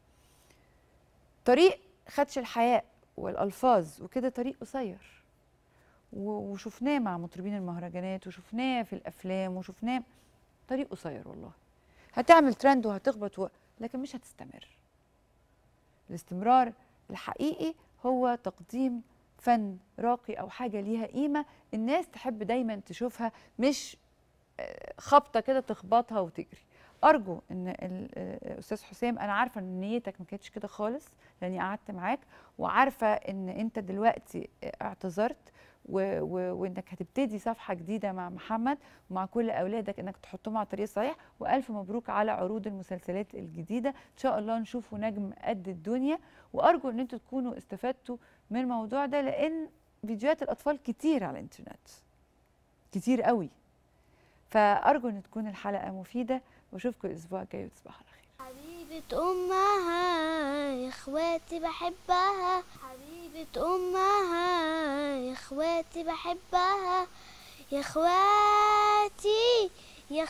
طريق خدش الحياء والالفاظ وكده طريق قصير و- وشفناه مع مطربين المهرجانات وشفناه في الافلام وشفناه طريق قصير والله هتعمل ترند وهتخبط و... لكن مش هتستمر الاستمرار الحقيقي هو تقديم فن راقي او حاجه ليها قيمه الناس تحب دايما تشوفها مش آه، خبطه كده تخبطها وتجري ارجو ان ال- آه، استاذ حسام انا عارفه ان نيتك ما كانتش كده خالص لاني قعدت معاك وعارفه ان انت دلوقتي اعتذرت و... و... وانك هتبتدي صفحه جديده مع محمد ومع كل اولادك انك تحطهم على الطريق الصحيح والف مبروك على عروض المسلسلات الجديده ان شاء الله نشوفوا نجم قد الدنيا وارجو ان انتوا تكونوا استفدتوا من الموضوع ده لان فيديوهات الاطفال كتير على الانترنت كتير قوي فارجو ان تكون الحلقه مفيده واشوفكم الاسبوع الجاي وتصبحوا على خير حبيبة أمها يا إخواتي بحبها حبيبة أمها يا إخواتي بحبها يا إخواتي يا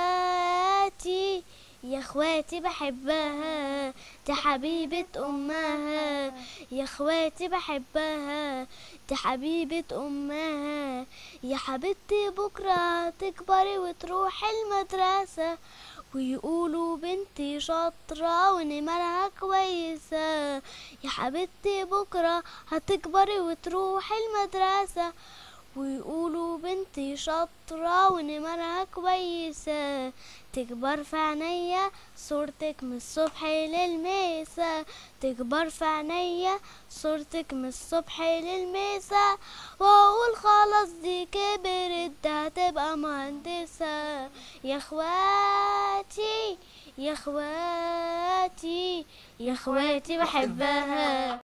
إخواتي يا إخواتي بحبها دي حبيبة أمها يا إخواتي بحبها دي حبيبة أمها يا حبيبتي بكرة تكبري وتروحي المدرسة ويقولوا بنتي شاطرة ونمرها كويسة يا حبيبتي بكرة هتكبري وتروحي المدرسة ويقولوا بنتي شاطرة ونمرها كويسة تكبر في عينيا صورتك من الصبح للمسا تكبر في عينيا صورتك من الصبح للمسا واقول خلاص دي كبرت ده هتبقى مهندسة يا اخواتي يا اخواتي يا اخواتي بحبها